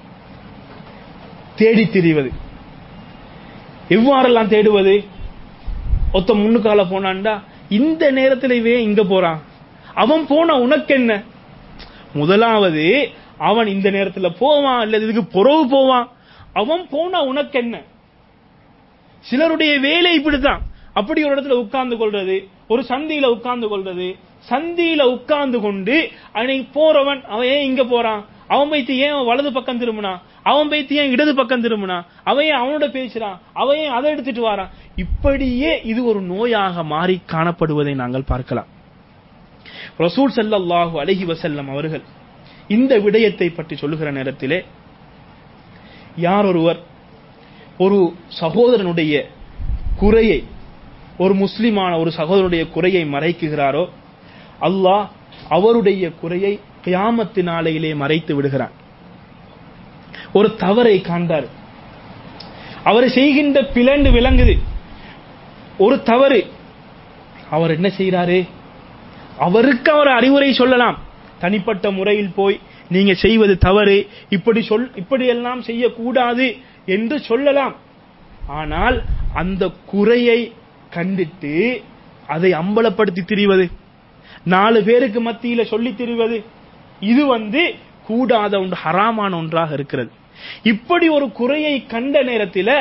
Speaker 2: தேடி திரிவது எவ்வாறெல்லாம் தேடுவது ஒத்த முன்னுக்கால போனான்டா இந்த நேரத்துல இவன் இங்க போறான் அவன் போனா உனக்கு என்ன முதலாவது அவன் இந்த நேரத்துல போவான் இல்ல இதுக்கு புறவு போவான் அவன் போனா உனக்கு என்ன சிலருடைய வேலை இப்படித்தான் அப்படி ஒரு இடத்துல உட்கார்ந்து கொள்றது ஒரு சந்தியில உட்கார்ந்து கொள்றது சந்தியில உட்கார்ந்து கொண்டு அன்னைக்கு போறவன் அவன் ஏன் இங்க போறான் அவன் பைத்து ஏன் வலது பக்கம் திரும்பினான் அவன் பைத்து ஏன் இடது பக்கம் திரும்பினான் அவன் ஏன் அவனோட பேசுறான் அவன் ஏன் அதை எடுத்துட்டு வாரான் இப்படியே இது ஒரு நோயாக மாறி காணப்படுவதை நாங்கள் பார்க்கலாம் ரசூல் ஸல்லல்லாஹு அலைஹி வஸல்லம் அவர்கள் இந்த விடயத்தை பற்றி சொல்லுகிற நேரத்திலே யார் ஒருவர் ஒரு சகோதரனுடைய குறையை ஒரு முஸ்லிமான ஒரு சகோதரனுடைய குறையை மறைக்குகிறாரோ அல்லாஹ் அவருடைய குறையை கியாமத்து நாளையிலே மறைத்து விடுகிறான் ஒரு தவறை காண்றார் அவர் செய்கின்ற பிளண்டு விளங்குது ஒரு தவறு அவர் என்ன செய்கிறாரு அவருக்கு அவர் அறிவுரை சொல்லலாம் தனிப்பட்ட முறையில் போய் நீங்க செய்வது தவறு இப்படி சொல் இப்படி எல்லாம் செய்யக்கூடாது என்று சொல்லலாம் ஆனால் அந்த குறையை கண்டிட்டு அதை அம்பலப்படுத்தி திரிவது நாலு பேருக்கு மத்தியில சொல்லி திரிவது இது வந்து கூடாத ஒன்று ஹராமான ஒன்றாக இருக்கிறது இப்படி ஒரு குறையை கண்ட நேரத்தில்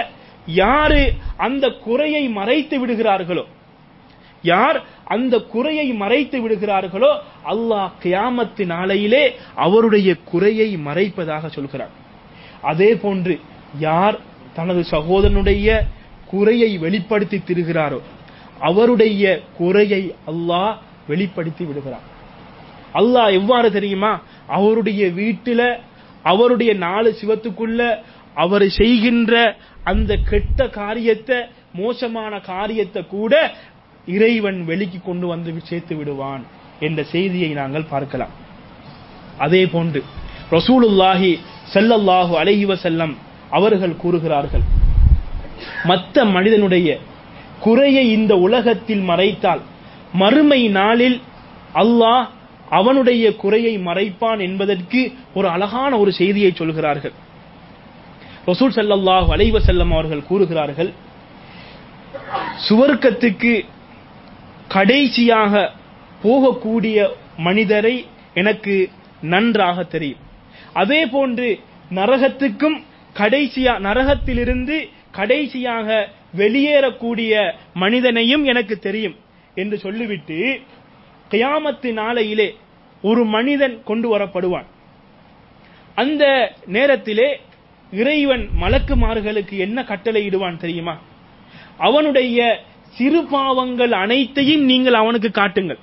Speaker 2: யாரு அந்த குறையை மறைத்து விடுகிறார்களோ யார் அந்த குறையை மறைத்து விடுகிறார்களோ அல்லாஹ் கியாமத்து நாளையிலே அவருடைய குறையை மறைப்பதாக சொல்கிறார் அதே போன்று யார் தனது சகோதரனுடைய குறையை வெளிப்படுத்தி திரிகிறாரோ அவருடைய குறையை அல்லாஹ் வெளிப்படுத்தி விடுகிறார் அல்லாஹ் எவ்வாறு தெரியுமா அவருடைய வீட்டில அவருடைய நாலு சிவத்துக்குள்ள அவர் செய்கின்ற அந்த கெட்ட காரியத்தை மோசமான காரியத்தை கூட இறைவன் வெளிக்கு கொண்டு வந்து சேர்த்து விடுவான் என்ற செய்தியை நாங்கள் பார்க்கலாம் அதே போன்று ரசூலுல்லாஹி ஸல்லல்லாஹு அலைஹி வஸல்லம் அவர்கள் கூறுகிறார்கள் மற்ற மனிதனுடைய குறையை இந்த உலகத்தில் மறைத்தால் மறுமை நாளில் அல்லாஹ் அவனுடைய குறையை மறைப்பான் என்பதற்கு ஒரு அழகான ஒரு செய்தியை சொல்கிறார்கள் ரசூல் ஸல்லல்லாஹு அலைஹி வஸல்லம் அவர்கள் கூறுகிறார்கள் சுவர்க்கத்துக்கு கடைசியாக போகக்கூடிய மனிதரை எனக்கு நன்றாக தெரியும் அதே போன்று நரகத்துக்கும் கடைசியா நரகத்திலிருந்து கடைசியாக வெளியேறக்கூடிய மனிதனையும் எனக்கு தெரியும் என்று சொல்லிவிட்டு கியாமத்து நாளையிலே ஒரு மனிதன் கொண்டு வரப்படுவான் அந்த நேரத்திலே இறைவன் மலக்குமார்களுக்கு என்ன கட்டளையிடுவான் தெரியுமா அவனுடைய சிறு பாவங்கள் அனைத்தையும் நீங்கள் அவனுக்கு காட்டுங்கள்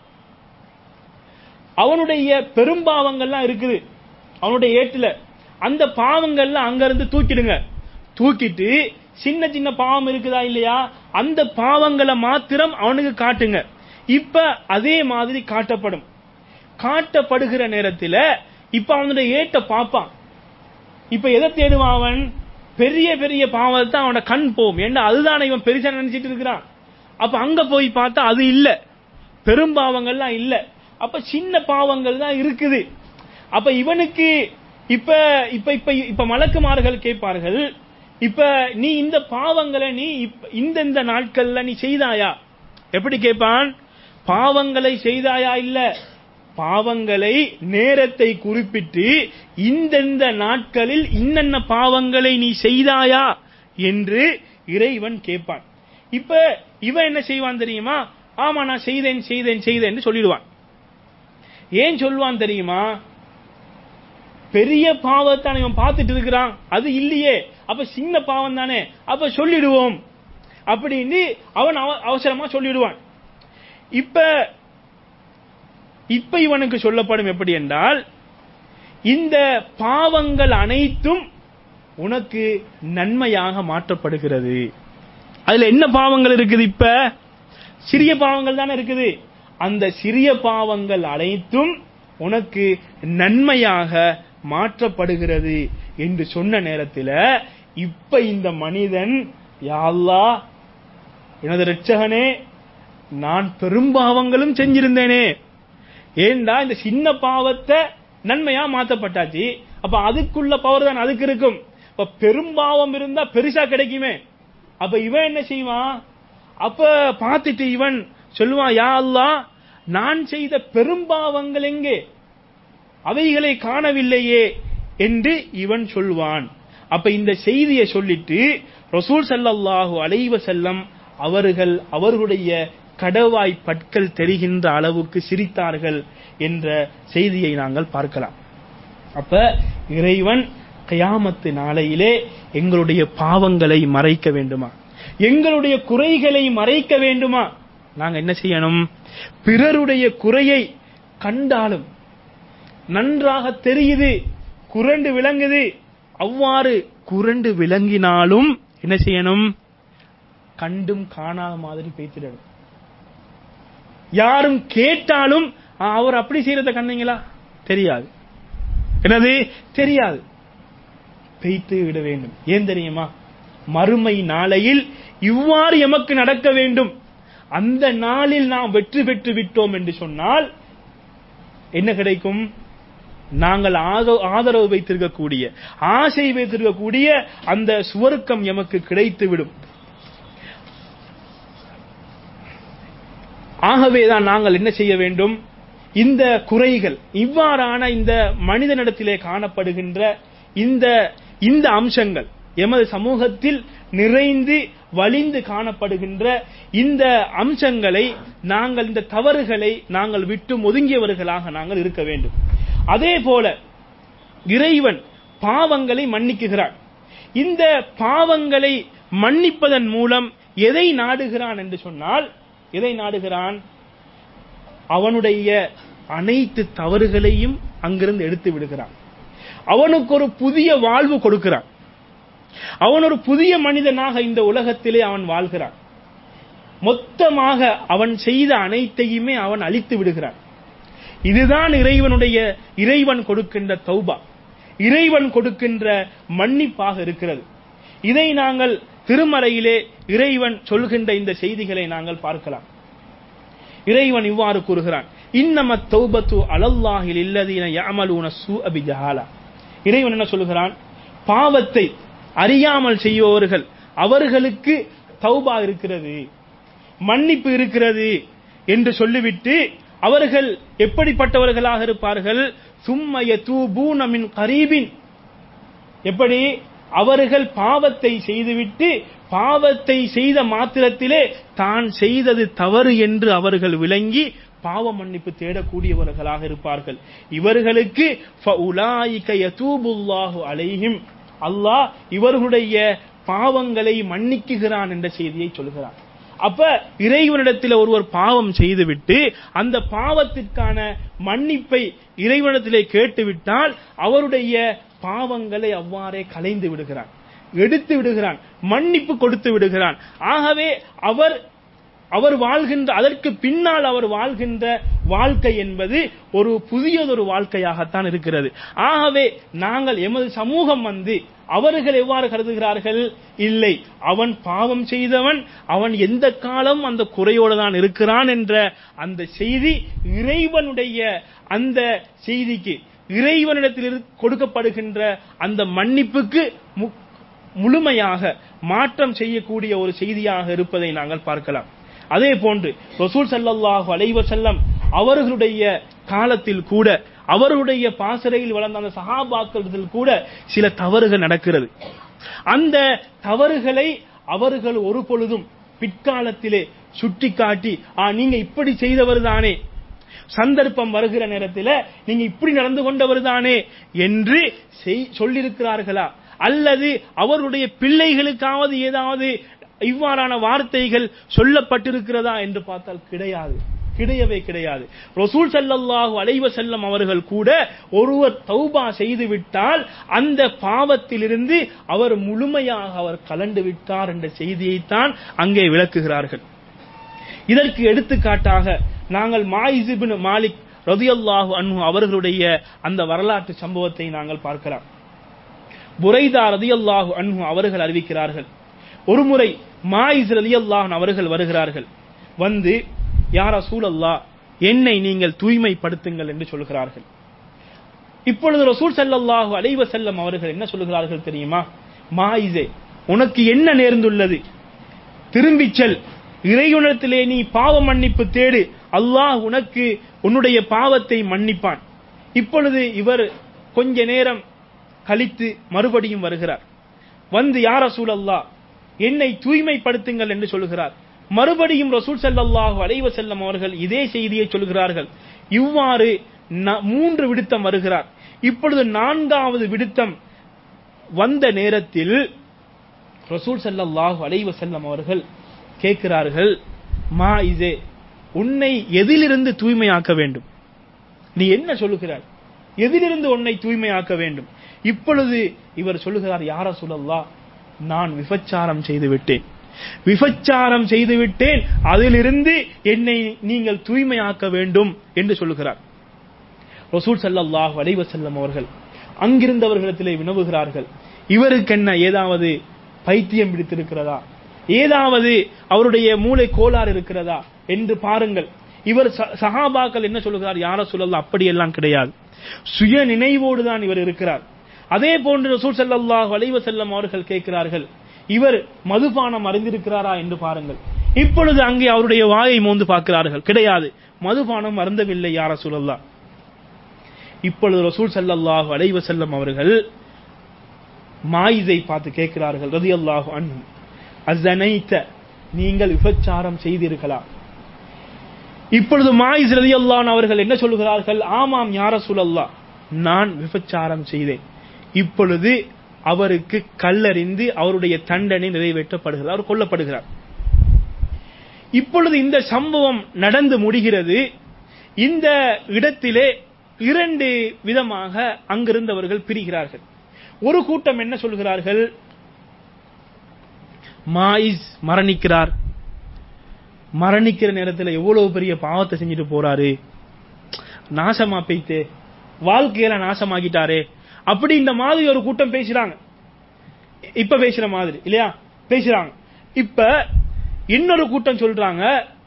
Speaker 2: அவனுடைய பெரும்பாவங்கள்லாம் இருக்குது அவனுடைய ஏட்டுல அந்த பாவங்கள்லாம் அங்கிருந்து தூக்கிடுங்க தூக்கிட்டு சின்ன சின்ன பாவம் இருக்குதா இல்லையா அந்த பாவங்களை மாத்திரம் அவனுக்கு காட்டுங்க இப்ப அதே மாதிரி காட்டப்படும் காட்டப்படுகிற நேரத்துல இப்ப அவனுடைய ஏட்ட பார்ப்பான் இப்ப எதை தேடுவான் அவன் பெரிய பெரிய பாவத்தை அவனோட கண் போகும் ஏன்னா அதுதானே இவன் பெருசா நினைச்சிட்டு இருக்கிறான் அப்ப அங்க போய் பார்த்தா அது இல்ல பெரும்பாவங்கள்லாம் இல்ல அப்ப சின்ன பாவங்கள் தான் இருக்குது அப்ப இவனுக்கு இப்ப இப்ப இப்ப இப்ப மலக்குமார்கள் கேட்பார்கள் இப்ப நீ இந்த பாவங்களை நீ இப்ப- இந்த இந்த நாட்கள்ல நீ செய்தாயா எப்படி கேட்பான் பாவங்களை செய்தாயா இல்ல பாவங்களை நேரத்தை குறிப்பிட்டு இந்தெந்த நாட்களில் இன்னென்ன பாவங்களை நீ செய்தாயா என்று இறைவன் கேட்பான் இப்ப இவன் என்ன செய்வான் தெரியுமா ஆமா நான் செய்தேன் செய்தேன் செய்தேன் சொல்லிடுவான் ஏன் சொல்லுவான் தெரியுமா பெரிய பாவத்தை இவன் பார்த்துட்டு இருக்கிறான் அது இல்லையே அப்ப சின்ன பாவம் தானே அப்ப சொல்லிடுவோம் அப்படின்னு அவன் அவ- அவசரமா சொல்லிடுவான் இப்ப இப்ப இவனுக்கு சொல்லப்படும் எப்படி என்றால் இந்த பாவங்கள் அனைத்தும் உனக்கு நன்மையாக மாற்றப்படுகிறது அதுல என்ன பாவங்கள் இருக்குது இப்ப சிறிய பாவங்கள் தானே இருக்குது அந்த சிறிய பாவங்கள் அனைத்தும் உனக்கு நன்மையாக மாற்றப்படுகிறது என்று சொன்ன நேரத்தில் இப்ப இந்த மனிதன் யா அல்லாஹ் எனது ரட்சகனே நான் பெரும்பாவங்களும் செஞ்சிருந்தேனே ஏண்டா இந்த சின்ன பாவத்தை நன்மையா மாத்தப்பட்டாச்சு அப்ப அதுக்குள்ள பவர் தான் அதுக்கு இருக்கும் இப்ப பெரும்பாவம் இருந்தா பெருசா கிடைக்குமே அப்ப இவன் என்ன செய்வான் அப்ப பார்த்துட்டு இவன் சொல்லுவான் யா அல்லாஹ் நான் செய்த பெரும்பாவங்கள் எங்கே அவைகளை காணவில்லையே என்று இவன் சொல்வான் அப்ப இந்த செய்தியை சொல்லிட்டு ரசூல் ஸல்லல்லாஹு அலைஹி வஸல்லம் அவர்கள் அவர்களுடைய கடவாய் பற்கள் தெரிகின்ற அளவுக்கு சிரித்தார்கள் என்ற செய்தியை நாங்கள் பார்க்கலாம் அப்ப இறைவன் கயாமத்து நாளையிலே எங்களுடைய பாவங்களை மறைக்க வேண்டுமா எங்களுடைய குறைகளை மறைக்க வேண்டுமா நாங்க என்ன செய்யணும் பிறருடைய குறையை கண்டாலும் நன்றாக தெரியுது குரண்டு விளங்குது அவ்வாறு குரண்டு விளங்கினாலும் என்ன செய்யணும் கண்டும் காணாத மாதிரி பேசிடணும் யாரும் கேட்டாலும் "ஆ, அவர் அப்படி செய்யறத கண்டீங்களா தெரியாது என்னது தெரியாது பெய்த்து விட வேண்டும் ஏன் தெரியுமா மறுமை நாளையில் இவ்வாறு எமக்கு நடக்க வேண்டும் அந்த நாளில் நாம் வெற்றி பெற்று விட்டோம் என்று சொன்னால் என்ன கிடைக்கும் நாங்கள் ஆத- ஆதரவு வைத்திருக்கக்கூடிய ஆசை வைத்திருக்கக்கூடிய அந்த சுவர்க்கம் எமக்கு கிடைத்துவிடும் ஆகவேதான் நாங்கள் என்ன செய்ய வேண்டும் இந்த குறைகள் இவ்வாறான இந்த மனிதனிடத்திலே காணப்படுகின்ற இந்த இந்த அம்சங்கள் எமது சமூகத்தில் நிறைந்து வலிந்து காணப்படுகின்ற இந்த அம்சங்களை நாங்கள் இந்த தவறுகளை நாங்கள் விட்டு ஒதுங்கியவர்களாக நாங்கள் இருக்க வேண்டும் அதே போல இறைவன் பாவங்களை மன்னிக்குகிறான் இந்த பாவங்களை மன்னிப்பதன் மூலம் எதை நாடுகிறான் என்று சொன்னால் எதை நாடுகிறான் அவனுடைய அனைத்து தவறுகளையும் அங்கிருந்து எடுத்து விடுகிறான் அவனுக்கு ஒரு புதிய வாழ்வு கொடுக்கிறான் அவன் ஒரு புதிய மனிதனாக இந்த உலகத்திலே அவன் வாழ்கிறான் மொத்தமாக அவன் செய்த அனைத்தையுமே அவன் அழித்து விடுகிறான் இதுதான் இறைவனுடைய இறைவன் கொடுக்கின்ற தௌபா இறைவன் கொடுக்கின்ற மன்னிப்பாக இருக்கிறது இதை நாங்கள் திருமறையிலே இறைவன் சொல்கின்ற இந்த செய்திகளை நாங்கள் பார்க்கலாம் இறைவன் இவ்வாறு கூறுகிறான் இன்னம தௌபத்து அலல்லாஹில் இல்லதீன யஅமலூன சூஅ பிஜஹாலா இறைவன் என்ன சொல்கிறான் பாவத்தை அறியாமல் செய்பவர்கள் அவர்களுக்கு தௌபா இருக்கிறது மன்னிப்பு இருக்கிறது என்று சொல்லிவிட்டு அவர்கள் எப்படிப்பட்டவர்களாக இருப்பார்கள் சும்மய தூபூன மின் கரீபின் எப்படி அவர்கள் பாவத்தை செய்துவிட்டு பாவத்தை செய்த மாத்திரத்திலே தான் செய்தது தவறு என்று அவர்கள் விளங்கி பாவ மன்னிப்பு தேடக்கூடியவர்களாக இருப்பார்கள் இவர்களுக்கு ஃபஉலாயிக யதூபுல்லாஹு அலைஹிம் அல்லாஹ் இவர்களுடைய பாவங்களை மன்னிக்குகிறான் என்ற செய்தியை சொல்கிறான் அப்ப இறைவனிடத்தில் ஒருவர் பாவம் செய்துவிட்டு அந்த பாவத்திற்கான மன்னிப்பை இறைவனிடத்திலே கேட்டுவிட்டால் அவருடைய பாவங்களை அவ்வாறே கலைந்து விடுகிறான் எடுத்து விடுகிறான் மன்னிப்பு கொடுத்து விடுகிறான் ஆகவே அவர் அவர் வாழ்கின்ற அதற்கு பின்னால் அவர் வாழ்கின்ற வாழ்க்கை என்பது ஒரு புதியதொரு வாழ்க்கையாகத்தான் இருக்கிறது ஆகவே நாங்கள் எமது சமூகம் வந்து அவர்கள் எவ்வாறு கருதுகிறார்கள் இல்லை அவன் பாவம் செய்தவன் அவன் எந்த காலம் அந்த குறையோடு தான் இருக்கிறான் என்ற அந்த செய்தி இறைவனுடைய அந்த செய்திக்கு இறைவனிடத்தில் கொடுக்கப்படுகின்ற அந்த மன்னிப்புக்கு முழுமையாக மாற்றம் செய்யக்கூடிய ஒரு செய்தியாக இருப்பதை நாங்கள் பார்க்கலாம் அதே போன்று ரசூல் சல்லல்லாஹு அலைவ செல்லம் அவர்களுடைய காலத்தில் கூட அவர்களுடைய பாசறையில் வளர்ந்த அந்த சகாபாக்களிடத்தில் கூட சில தவறுகள் நடக்கிறது அந்த தவறுகளை அவர்கள் ஒரு பொழுதும் பிற்காலத்திலே சுட்டிக்காட்டி ஆ நீங்க இப்படி செய்தவர் தானே சந்தர்ப்பம் வருகிற நேரத்தில் நீங்க இப்படி நடந்து கொண்டவர் தானே என்று சொல்லியிருக்கிறார்களா அல்லது அவருடைய பிள்ளைகளுக்காவது ஏதாவது இவ்வாறான வார்த்தைகள் சொல்லப்பட்டிருக்கிறதா என்று பார்த்தால் கிடையாது கிடையவே கிடையாது ரசூல் சல்லல்லாஹு அலைவ செல்லம் அவர்கள் கூட ஒருவர் தௌபா செய்து விட்டால் அந்த பாவத்திலிருந்து அவர் முழுமையாக அவர் கலண்டு விட்டார் என்ற செய்தியைத்தான் அங்கே விளக்குகிறார்கள் இதற்கு எடுத்துக்காட்டாக நாங்கள் மாயிசிபின் மாலிக் ரதியல்லாஹு அன்ஹு அவர்களுடைய அந்த வரலாற்று சம்பவத்தை நாங்கள் பார்க்கலாம் புரைதா ரதியல்லாஹு அன்ஹு அவர்கள் அறிவிக்கிறார்கள் ஒருமுறை மாயிஸ் ரலியல்லாஹன் அவர்கள் வருகிறார்கள் வந்து யார சூழல்லா என்னை நீங்கள் தூய்மைப்படுத்துங்கள் என்று சொல்கிறார்கள் இப்பொழுது ரசூல் சல்லல்லாஹு அலைவ செல்லம் அவர்கள் என்ன சொல்லுகிறார்கள் தெரியுமா மாயிசே உனக்கு என்ன நேர்ந்துள்ளது திரும்பிச் செல் இறைவனத்திலே நீ பாவ மன்னிப்பு தேடு அல்லாஹ் உனக்கு உன்னுடைய பாவத்தை மன்னிப்பான் இப்பொழுது இவர் கொஞ்ச நேரம் கழித்து மறுபடியும் வருகிறார் வந்து யார சூழல்லா என்னை தூய்மைப்படுத்துங்கள் என்று சொல்கிறார் மறுபடியும் ரசூல் செல்லல்லாஹு அலைவ செல்லம் அவர்கள் இதே செய்தியை சொல்கிறார்கள் இவ்வாறு மூன்று விடுத்தம் வருகிறார் இப்பொழுது நான்காவது விடுத்தம் வந்த நேரத்தில் ரசூல் செல்லல்லாஹு அலைவ செல்லம் அவர்கள் கேட்கிறார்கள் மா இதே உன்னை எதிலிருந்து தூய்மையாக்க வேண்டும் நீ என்ன சொல்லுகிறாய் எதிலிருந்து உன்னை தூய்மையாக்க வேண்டும் இப்பொழுது இவர் சொல்லுகிறார் யார சொல்லல்லா நான் விபச்சாரம் செய்து விட்டேன் விபச்சாரம் செய்து விட்டேன் அதிலிருந்து என்னை நீங்கள் தூய்மையாக்க வேண்டும் என்று சொல்லுகிறார் ரசூல் சல்லாஹ் அலைவ செல்லம் அவர்கள் அங்கிருந்தவர்களிடத்திலே வினவுகிறார்கள் இவருக்கு என்ன ஏதாவது பைத்தியம் பிடித்திருக்கிறதா ஏதாவது அவருடைய மூளை கோளாறு இருக்கிறதா என்று பாருங்கள் இவர் சஹாபாக்கள் என்ன சொல்லுகிறார் யார சொல்லலாம் அப்படியெல்லாம் கிடையாது சுய நினைவோடு தான் இவர் இருக்கிறார் அதே போன்று ரசூல் சல்லாஹ் அலைவ செல்லம் அவர்கள் கேட்கிறார்கள் இவர் மதுபானம் அறிந்திருக்கிறாரா என்று பாருங்கள் இப்பொழுது அங்கே அவருடைய வாயை மோந்து பார்க்கிறார்கள் கிடையாது மதுபானம் அருந்தவில்லை யார சொல்லல்லா இப்பொழுது ரசூல் சல்லாஹு அலைவ செல்லம் அவர்கள் மாயிதை பார்த்து கேட்கிறார்கள் ரதி அல்லாஹு அன் அசனைத்த நீங்கள் விபச்சாரம் செய்தீர்களா இப்பொழுது மாயிஸ் ரலியல்லாஹு அவர்கள் என்ன சொல்கிறார்கள் ஆமாம் யார சுழல்லா நான் விபச்சாரம் செய்தேன் இப்பொழுது அவருக்கு கல்லறிந்து அவருடைய தண்டனை நிறைவேற்றப்படுகிறார் அவர் கொல்லப்படுகிறார் இப்பொழுது இந்த சம்பவம் நடந்து முடிகிறது இந்த இடத்திலே இரண்டு விதமாக அங்கிருந்தவர்கள் பிரிகிறார்கள் ஒரு கூட்டம் என்ன சொல்கிறார்கள் மாயிஸ் மரணிக்கிறார் மரணிக்கிற நேரத்தில் எவ்வளவு பெரிய பாவத்தை செஞ்சுட்டு போறாரு நாசமா போயிட்டு வாழ்க்கையில நாசமாக்கிட்டாரே அப்படி இந்த மாதிரி ஒரு கூட்டம் பேசுறாங்க இப்ப பேசுற மாதிரி இல்லையா பேசுறாங்க இப்ப இன்னொரு கூட்டம் சொல்றாங்க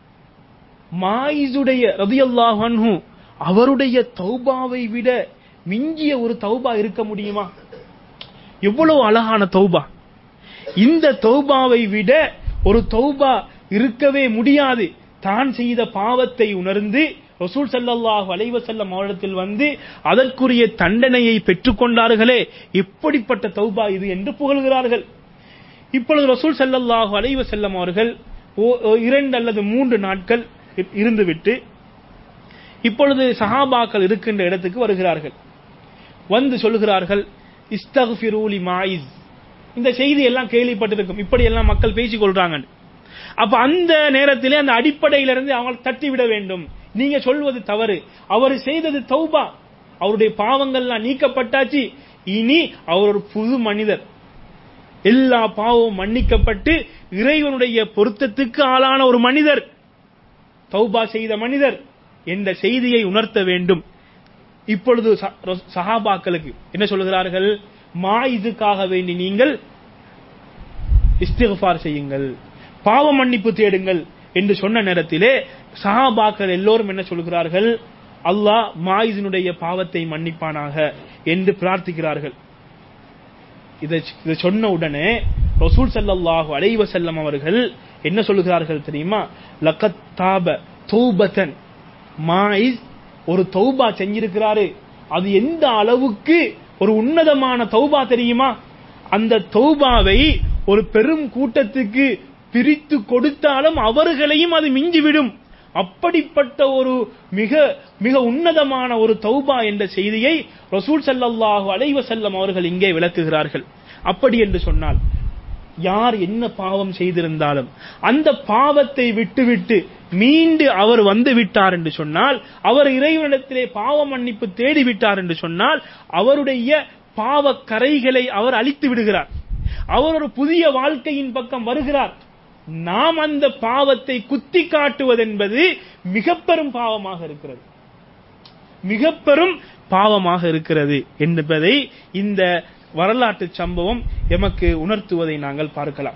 Speaker 2: மாயிசுடைய ரதியல்லாஹு அன்ஹு அவருடைய தௌபாவை விட மிஞ்சிய ஒரு தௌபா இருக்க முடியுமா எவ்வளவு அழகான தௌபா இந்த தௌபாவை விட ஒரு தௌபா இருக்கவே முடியாது தான் செய்த பாவத்தை உணர்ந்து ரசூல் ஸல்லல்லாஹு அலைஹி வஸல்லம் அவரிடத்தில் வந்து அதற்குரிய தண்டனையை பெற்றுக்கொண்டார்களே எப்படிப்பட்ட தௌபா இது என்று புகழ்கிறார்கள் இப்பொழுது ரசூல் ஸல்லல்லாஹு அலைஹி வஸல்லம் அவர்கள் ஓ- ஓ- இரண்டு அல்லது மூன்று நாட்கள் இ- இருந்துவிட்டு இப்பொழுது சஹாபாக்கள் இருக்கின்ற இடத்துக்கு வருகிறார்கள் வந்து சொல்கிறார்கள் இஸ்தக்ஃபிரூலி மாயிஸ் இந்த செய்தி எல்லாம் கேள்விப்பட்டிருக்கும் இப்படி எல்லாம் மக்கள் பேசிக் கொள்றாங்க அப்ப அந்த நேரத்திலே அந்த அடிப்படையிலிருந்து அவங்க தட்டி விட வேண்டும் நீங்க சொல்வது தவறு அவர் செய்தது தௌபா அவருடைய பாவங்கள்லாம் நீக்கப்பட்டாச்சு இனி அவர் ஒரு புது மனிதர் எல்லா பாவமும் மன்னிக்கப்பட்டு இறைவனுடைய பொருத்தத்துக்கு ஆளான ஒரு மனிதர் தௌபா செய்த மனிதர் என்ற செய்தியை உணர்த்த வேண்டும் இப்பொழுது ச- ரஸ்- சஹாபாக்களுக்கு என்ன சொல்கிறார்கள் மாயிதுக்காக வேண்டி நீங்கள் இஸ்திஃபார் செய்யுங்கள் பாவ மன்னிப்பு தேடுங்கள் என்று சொன்ன நேரத்திலே சஹாபாக்கள் எல்லோரும் என்ன சொல்கிறார்கள் அல்லாஹ் மாயிதினுடைய பாவத்தை மன்னிப்பானாக என்று பிரார்த்திக்கிறார்கள் இதை இதை சொன்ன உடனே ரசூல் ஸல்லல்லாஹு அலைஹி வஸல்லம் அவர்கள் என்ன சொல்லுகிறார்கள் தெரியுமா லகத் தாப தௌபதன் மாயிஸ் ஒரு தௌபா செஞ்சிருக்கிறாரு அது எந்த அளவுக்கு ஒரு உன்னதமான தௌபா தெரியுமா அந்த தௌபாவை ஒரு பெரும் கூட்டத்துக்கு பிரித்து கொடுத்தாலும் அவர்களையும் அது மிஞ்சிவிடும் அப்படிப்பட்ட ஒரு மிக மிக உன்னதமான ஒரு தௌபா என்ற செய்தியை ரசூல் ஸல்லல்லாஹு அலைஹி வஸல்லம் அவர்கள் இங்கே விளக்குகிறார்கள் அப்படி என்று சொன்னால் யார் என்ன பாவம் செய்திருந்தாலும் அந்த பாவத்தை விட்டுவிட்டு மீண்டு அவர் வந்து விட்டார் என்று சொன்னால் அவர் இறைவனிடத்திலே பாவ மன்னிப்பு தேடி விட்டார் என்று சொன்னால் அவருடைய பாவ கரைகளை அவர் அழித்து விடுகிறார் அவர் ஒரு புதிய வாழ்க்கையின் பக்கம் வருகிறார் நாம் அந்த பாவத்தை குத்தி காட்டுவதென்பது மிக பெரும் பாவமாக இருக்கிறது மிக பெரும் பாவமாக இருக்கிறது என்பதை இந்த வரலாற்று சம்பவம் எமக்கு உணர்த்துவதை நாங்கள் பார்க்கலாம்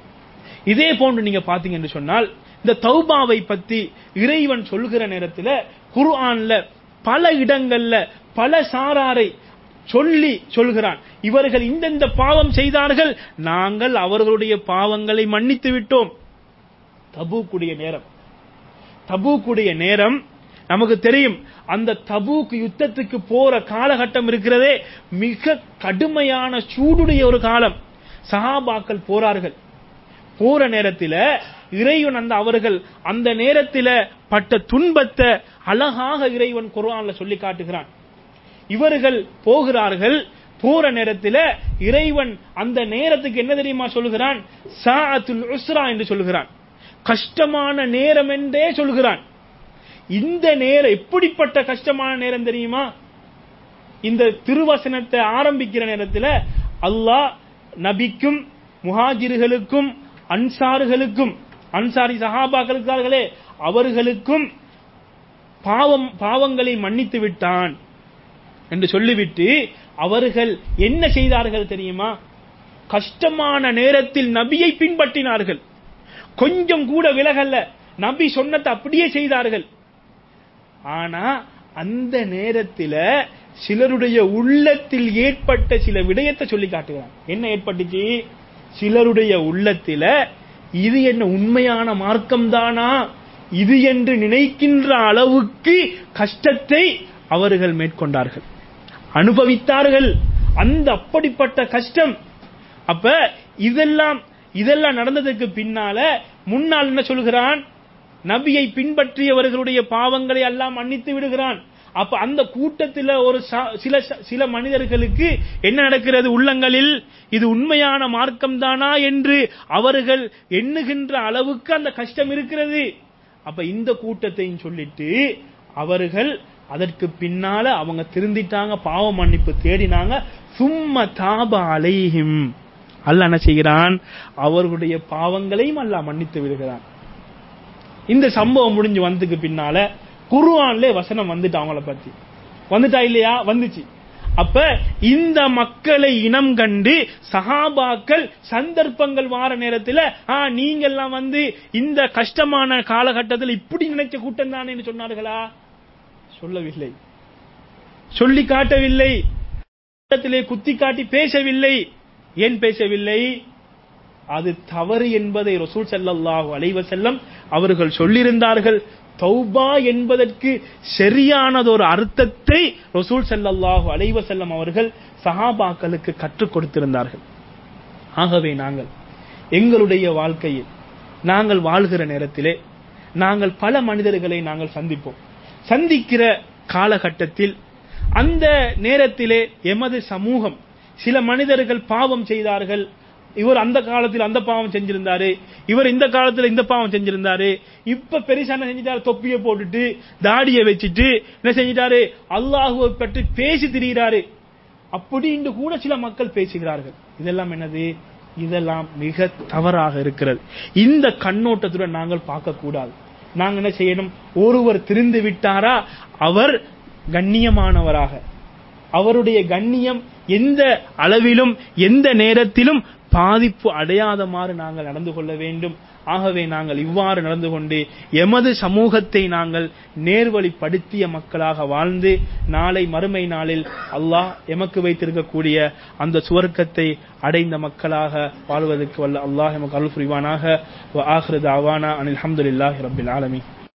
Speaker 2: இதே போன்று நீங்க பாத்தீங்க என்று சொன்னால் இந்த தௌபாவை பத்தி இறைவன் சொல்கிற நேரத்தில் குர்ஆன்ல பல இடங்கள்ல பல சாராரை சொல்லி சொல்கிறான் இவர்கள் இந்தந்த பாவம் செய்தார்கள் நாங்கள் அவர்களுடைய பாவங்களை மன்னித்து விட்டோம் தபூக்குடைய நேரம் தபூக்குடைய நேரம் நமக்கு தெரியும் அந்த தபூக் யுத்தத்துக்கு போற காலகட்டம் இருக்கிறதே மிக கடுமையான சூடுடைய ஒரு காலம் சஹாபாக்கள் போறார்கள் போற நேரத்தில் இறைவன் அந்த அவர்கள் அந்த நேரத்தில் பட்ட துன்பத்தை அழகாக இறைவன் குர்ஆன்ல சொல்லி காட்டுகிறான் இவர்கள் போகிறார்கள் போற நேரத்தில் இறைவன் அந்த நேரத்துக்கு என்ன தெரியுமா சொல்கிறான் சாஅத்துல் உஸ்ரா என்று சொல்கிறான் கஷ்டமான நேரம் என்றே சொல்கிறான் இந்த நேரம் எப்படிப்பட்ட கஷ்டமான நேரம் தெரியுமா இந்த திருவசனத்தை ஆரம்பிக்கிற நேரத்தில் அல்லாஹ் நபிக்கும் முஹாஜிர்களுக்கும் அன்சார்களுக்கும் அன்சாரி சஹாபாக்களுக்கார்களே அவர்களுக்கும் பாவம் பாவங்களை மன்னித்து விட்டான் என்று சொல்லிவிட்டு அவர்கள் என்ன செய்தார்கள் தெரியுமா கஷ்டமான நேரத்தில் நபியை பின்பற்றினார்கள் கொஞ்சம் கூட விலகல்ல நபி சொன்னதை அப்படியே செய்தார்கள் ஆனா அந்த நேரத்தில் சிலருடைய உள்ளத்தில் ஏற்பட்ட சில விடயத்தை சொல்லி காட்டுகிறான் என்ன ஏற்பட்டுச்சு சிலருடைய உள்ளத்தில இது என்ன உண்மையான மார்க்கம் தானா இது என்று நினைக்கின்ற அளவுக்கு கஷ்டத்தை அவர்கள் மேற்கொண்டார்கள் அனுபவித்தார்கள் அந்த அப்படிப்பட்ட கஷ்டம் அப்ப இதெல்லாம் இதெல்லாம் நடந்ததுக்கு பின்னால முன்னால் என்ன சொல்கிறான் நபியை பின்பற்றியவர்களுடைய பாவங்களை எல்லாம் மன்னித்து விடுகிறான் அப்ப அந்த கூட்டத்தில் ஒரு ச- சில சில மனிதர்களுக்கு என்ன நடக்கிறது உள்ளங்களில் இது உண்மையான மார்க்கம் தானா என்று அவர்கள் எண்ணுகின்ற அளவுக்கு அந்த கஷ்டம் இருக்கிறது அப்ப இந்த கூட்டத்தையும் சொல்லிட்டு அவர்கள் அதற்கு பின்னால அவங்க திருந்திட்டாங்க பாவ மன்னிப்பு தேடினாங்க சும்மா தாப அலைஹிம் அல்லாஹ் என்ன செய்கிறான் அவர்களுடைய பாவங்களையும் அல்லாஹ் மன்னித்து விடுகிறான் இந்த சம்பவம் முடிஞ்சு வந்ததுக்கு பின்னால குர்ஆன்ல வசனம் வந்துட்டு அவங்கள பத்தி வந்துட்டா இல்லையா வந்துச்சு அப்ப இந்த மக்களை இனம் கண்டு சஹாபாக்கள் சந்தர்ப்பங்கள் வார நேரத்துல ஆ நீங்க எல்லாம் வந்து இந்த கஷ்டமான காலகட்டத்தில் இப்படி நினைச்ச கூட்டம் தானே சொன்னார்களா சொல்லவில்லை சொல்லி காட்டவில்லை இடத்திலே குத்தி காட்டி பேசவில்லை ஏன் பேசவில்லை அது தவறு என்பதை ரசூல் ஸல்லல்லாஹு அலைஹி வஸல்லம் அவர்கள் சொல்லியிருந்தார்கள் தௌபா என்பதற்கு சரியானதொரு அர்த்தத்தை ரசூல் ஸல்லல்லாஹு அலைஹி வஸல்லம் அவர்கள் சஹாபாக்களுக்கு கற்றுக் கொடுத்திருந்தார்கள் ஆகவே நாங்கள் எங்களுடைய வாழ்க்கையில் நாங்கள் வாழ்கிற நேரத்திலே நாங்கள் பல மனிதர்களை நாங்கள் சந்திப்போம் சந்திக்கிற காலகட்டத்தில் அந்த நேரத்திலே எமது சமூகம் சில மனிதர்கள் பாவம் செய்தார்கள் இவர் அந்த காலத்தில் அந்த பாவம் செஞ்சிருந்தாரு இவர் இந்த காலத்துல இந்த பாவம் செஞ்சிருந்தாரு இப்ப பெருசா என்ன செஞ்சிட்டாரு தொப்பியை போட்டுட்டு தாடியை வச்சுட்டு என்ன செஞ்சிட்டாரு அல்லாஹுவை பற்றி பேசி திரிகிறாரு அப்படின்னு கூட சில மக்கள் பேசுகிறார்கள் இதெல்லாம் என்னது இதெல்லாம் மிக தவறாக இருக்கிறது இந்த கண்ணோட்டத்துடன் நாங்கள் பார்க்க கூடாது நாங்க என்ன செய்யணும் ஒருவர் திருந்து விட்டாரா அவர் கண்ணியமானவராக அவருடைய கண்ணியம் எந்த அளவிலும் எந்த நேரத்திலும் பாதிப்பு அடையாதமாறு நாங்கள் நடந்து கொள்ள வேண்டும் ஆகவே நாங்கள் இவ்வாறு நடந்து கொண்டு எமது சமூகத்தை நாங்கள் நேர்வழிப்படுத்திய மக்களாக வாழ்ந்து நாளை மறுமை நாளில் அல்லாஹ் எமக்கு வைத்திருக்கக்கூடிய அந்த சுவர்க்கத்தை அடைந்த மக்களாக வாழ்வதற்கு வல்ல அல்லாஹ் எமக்கு அருள் புரிவானாக ஆஹ்ரது அவானா அனில் அஹமதுல்லாஹி ரபில் ஆலமீன்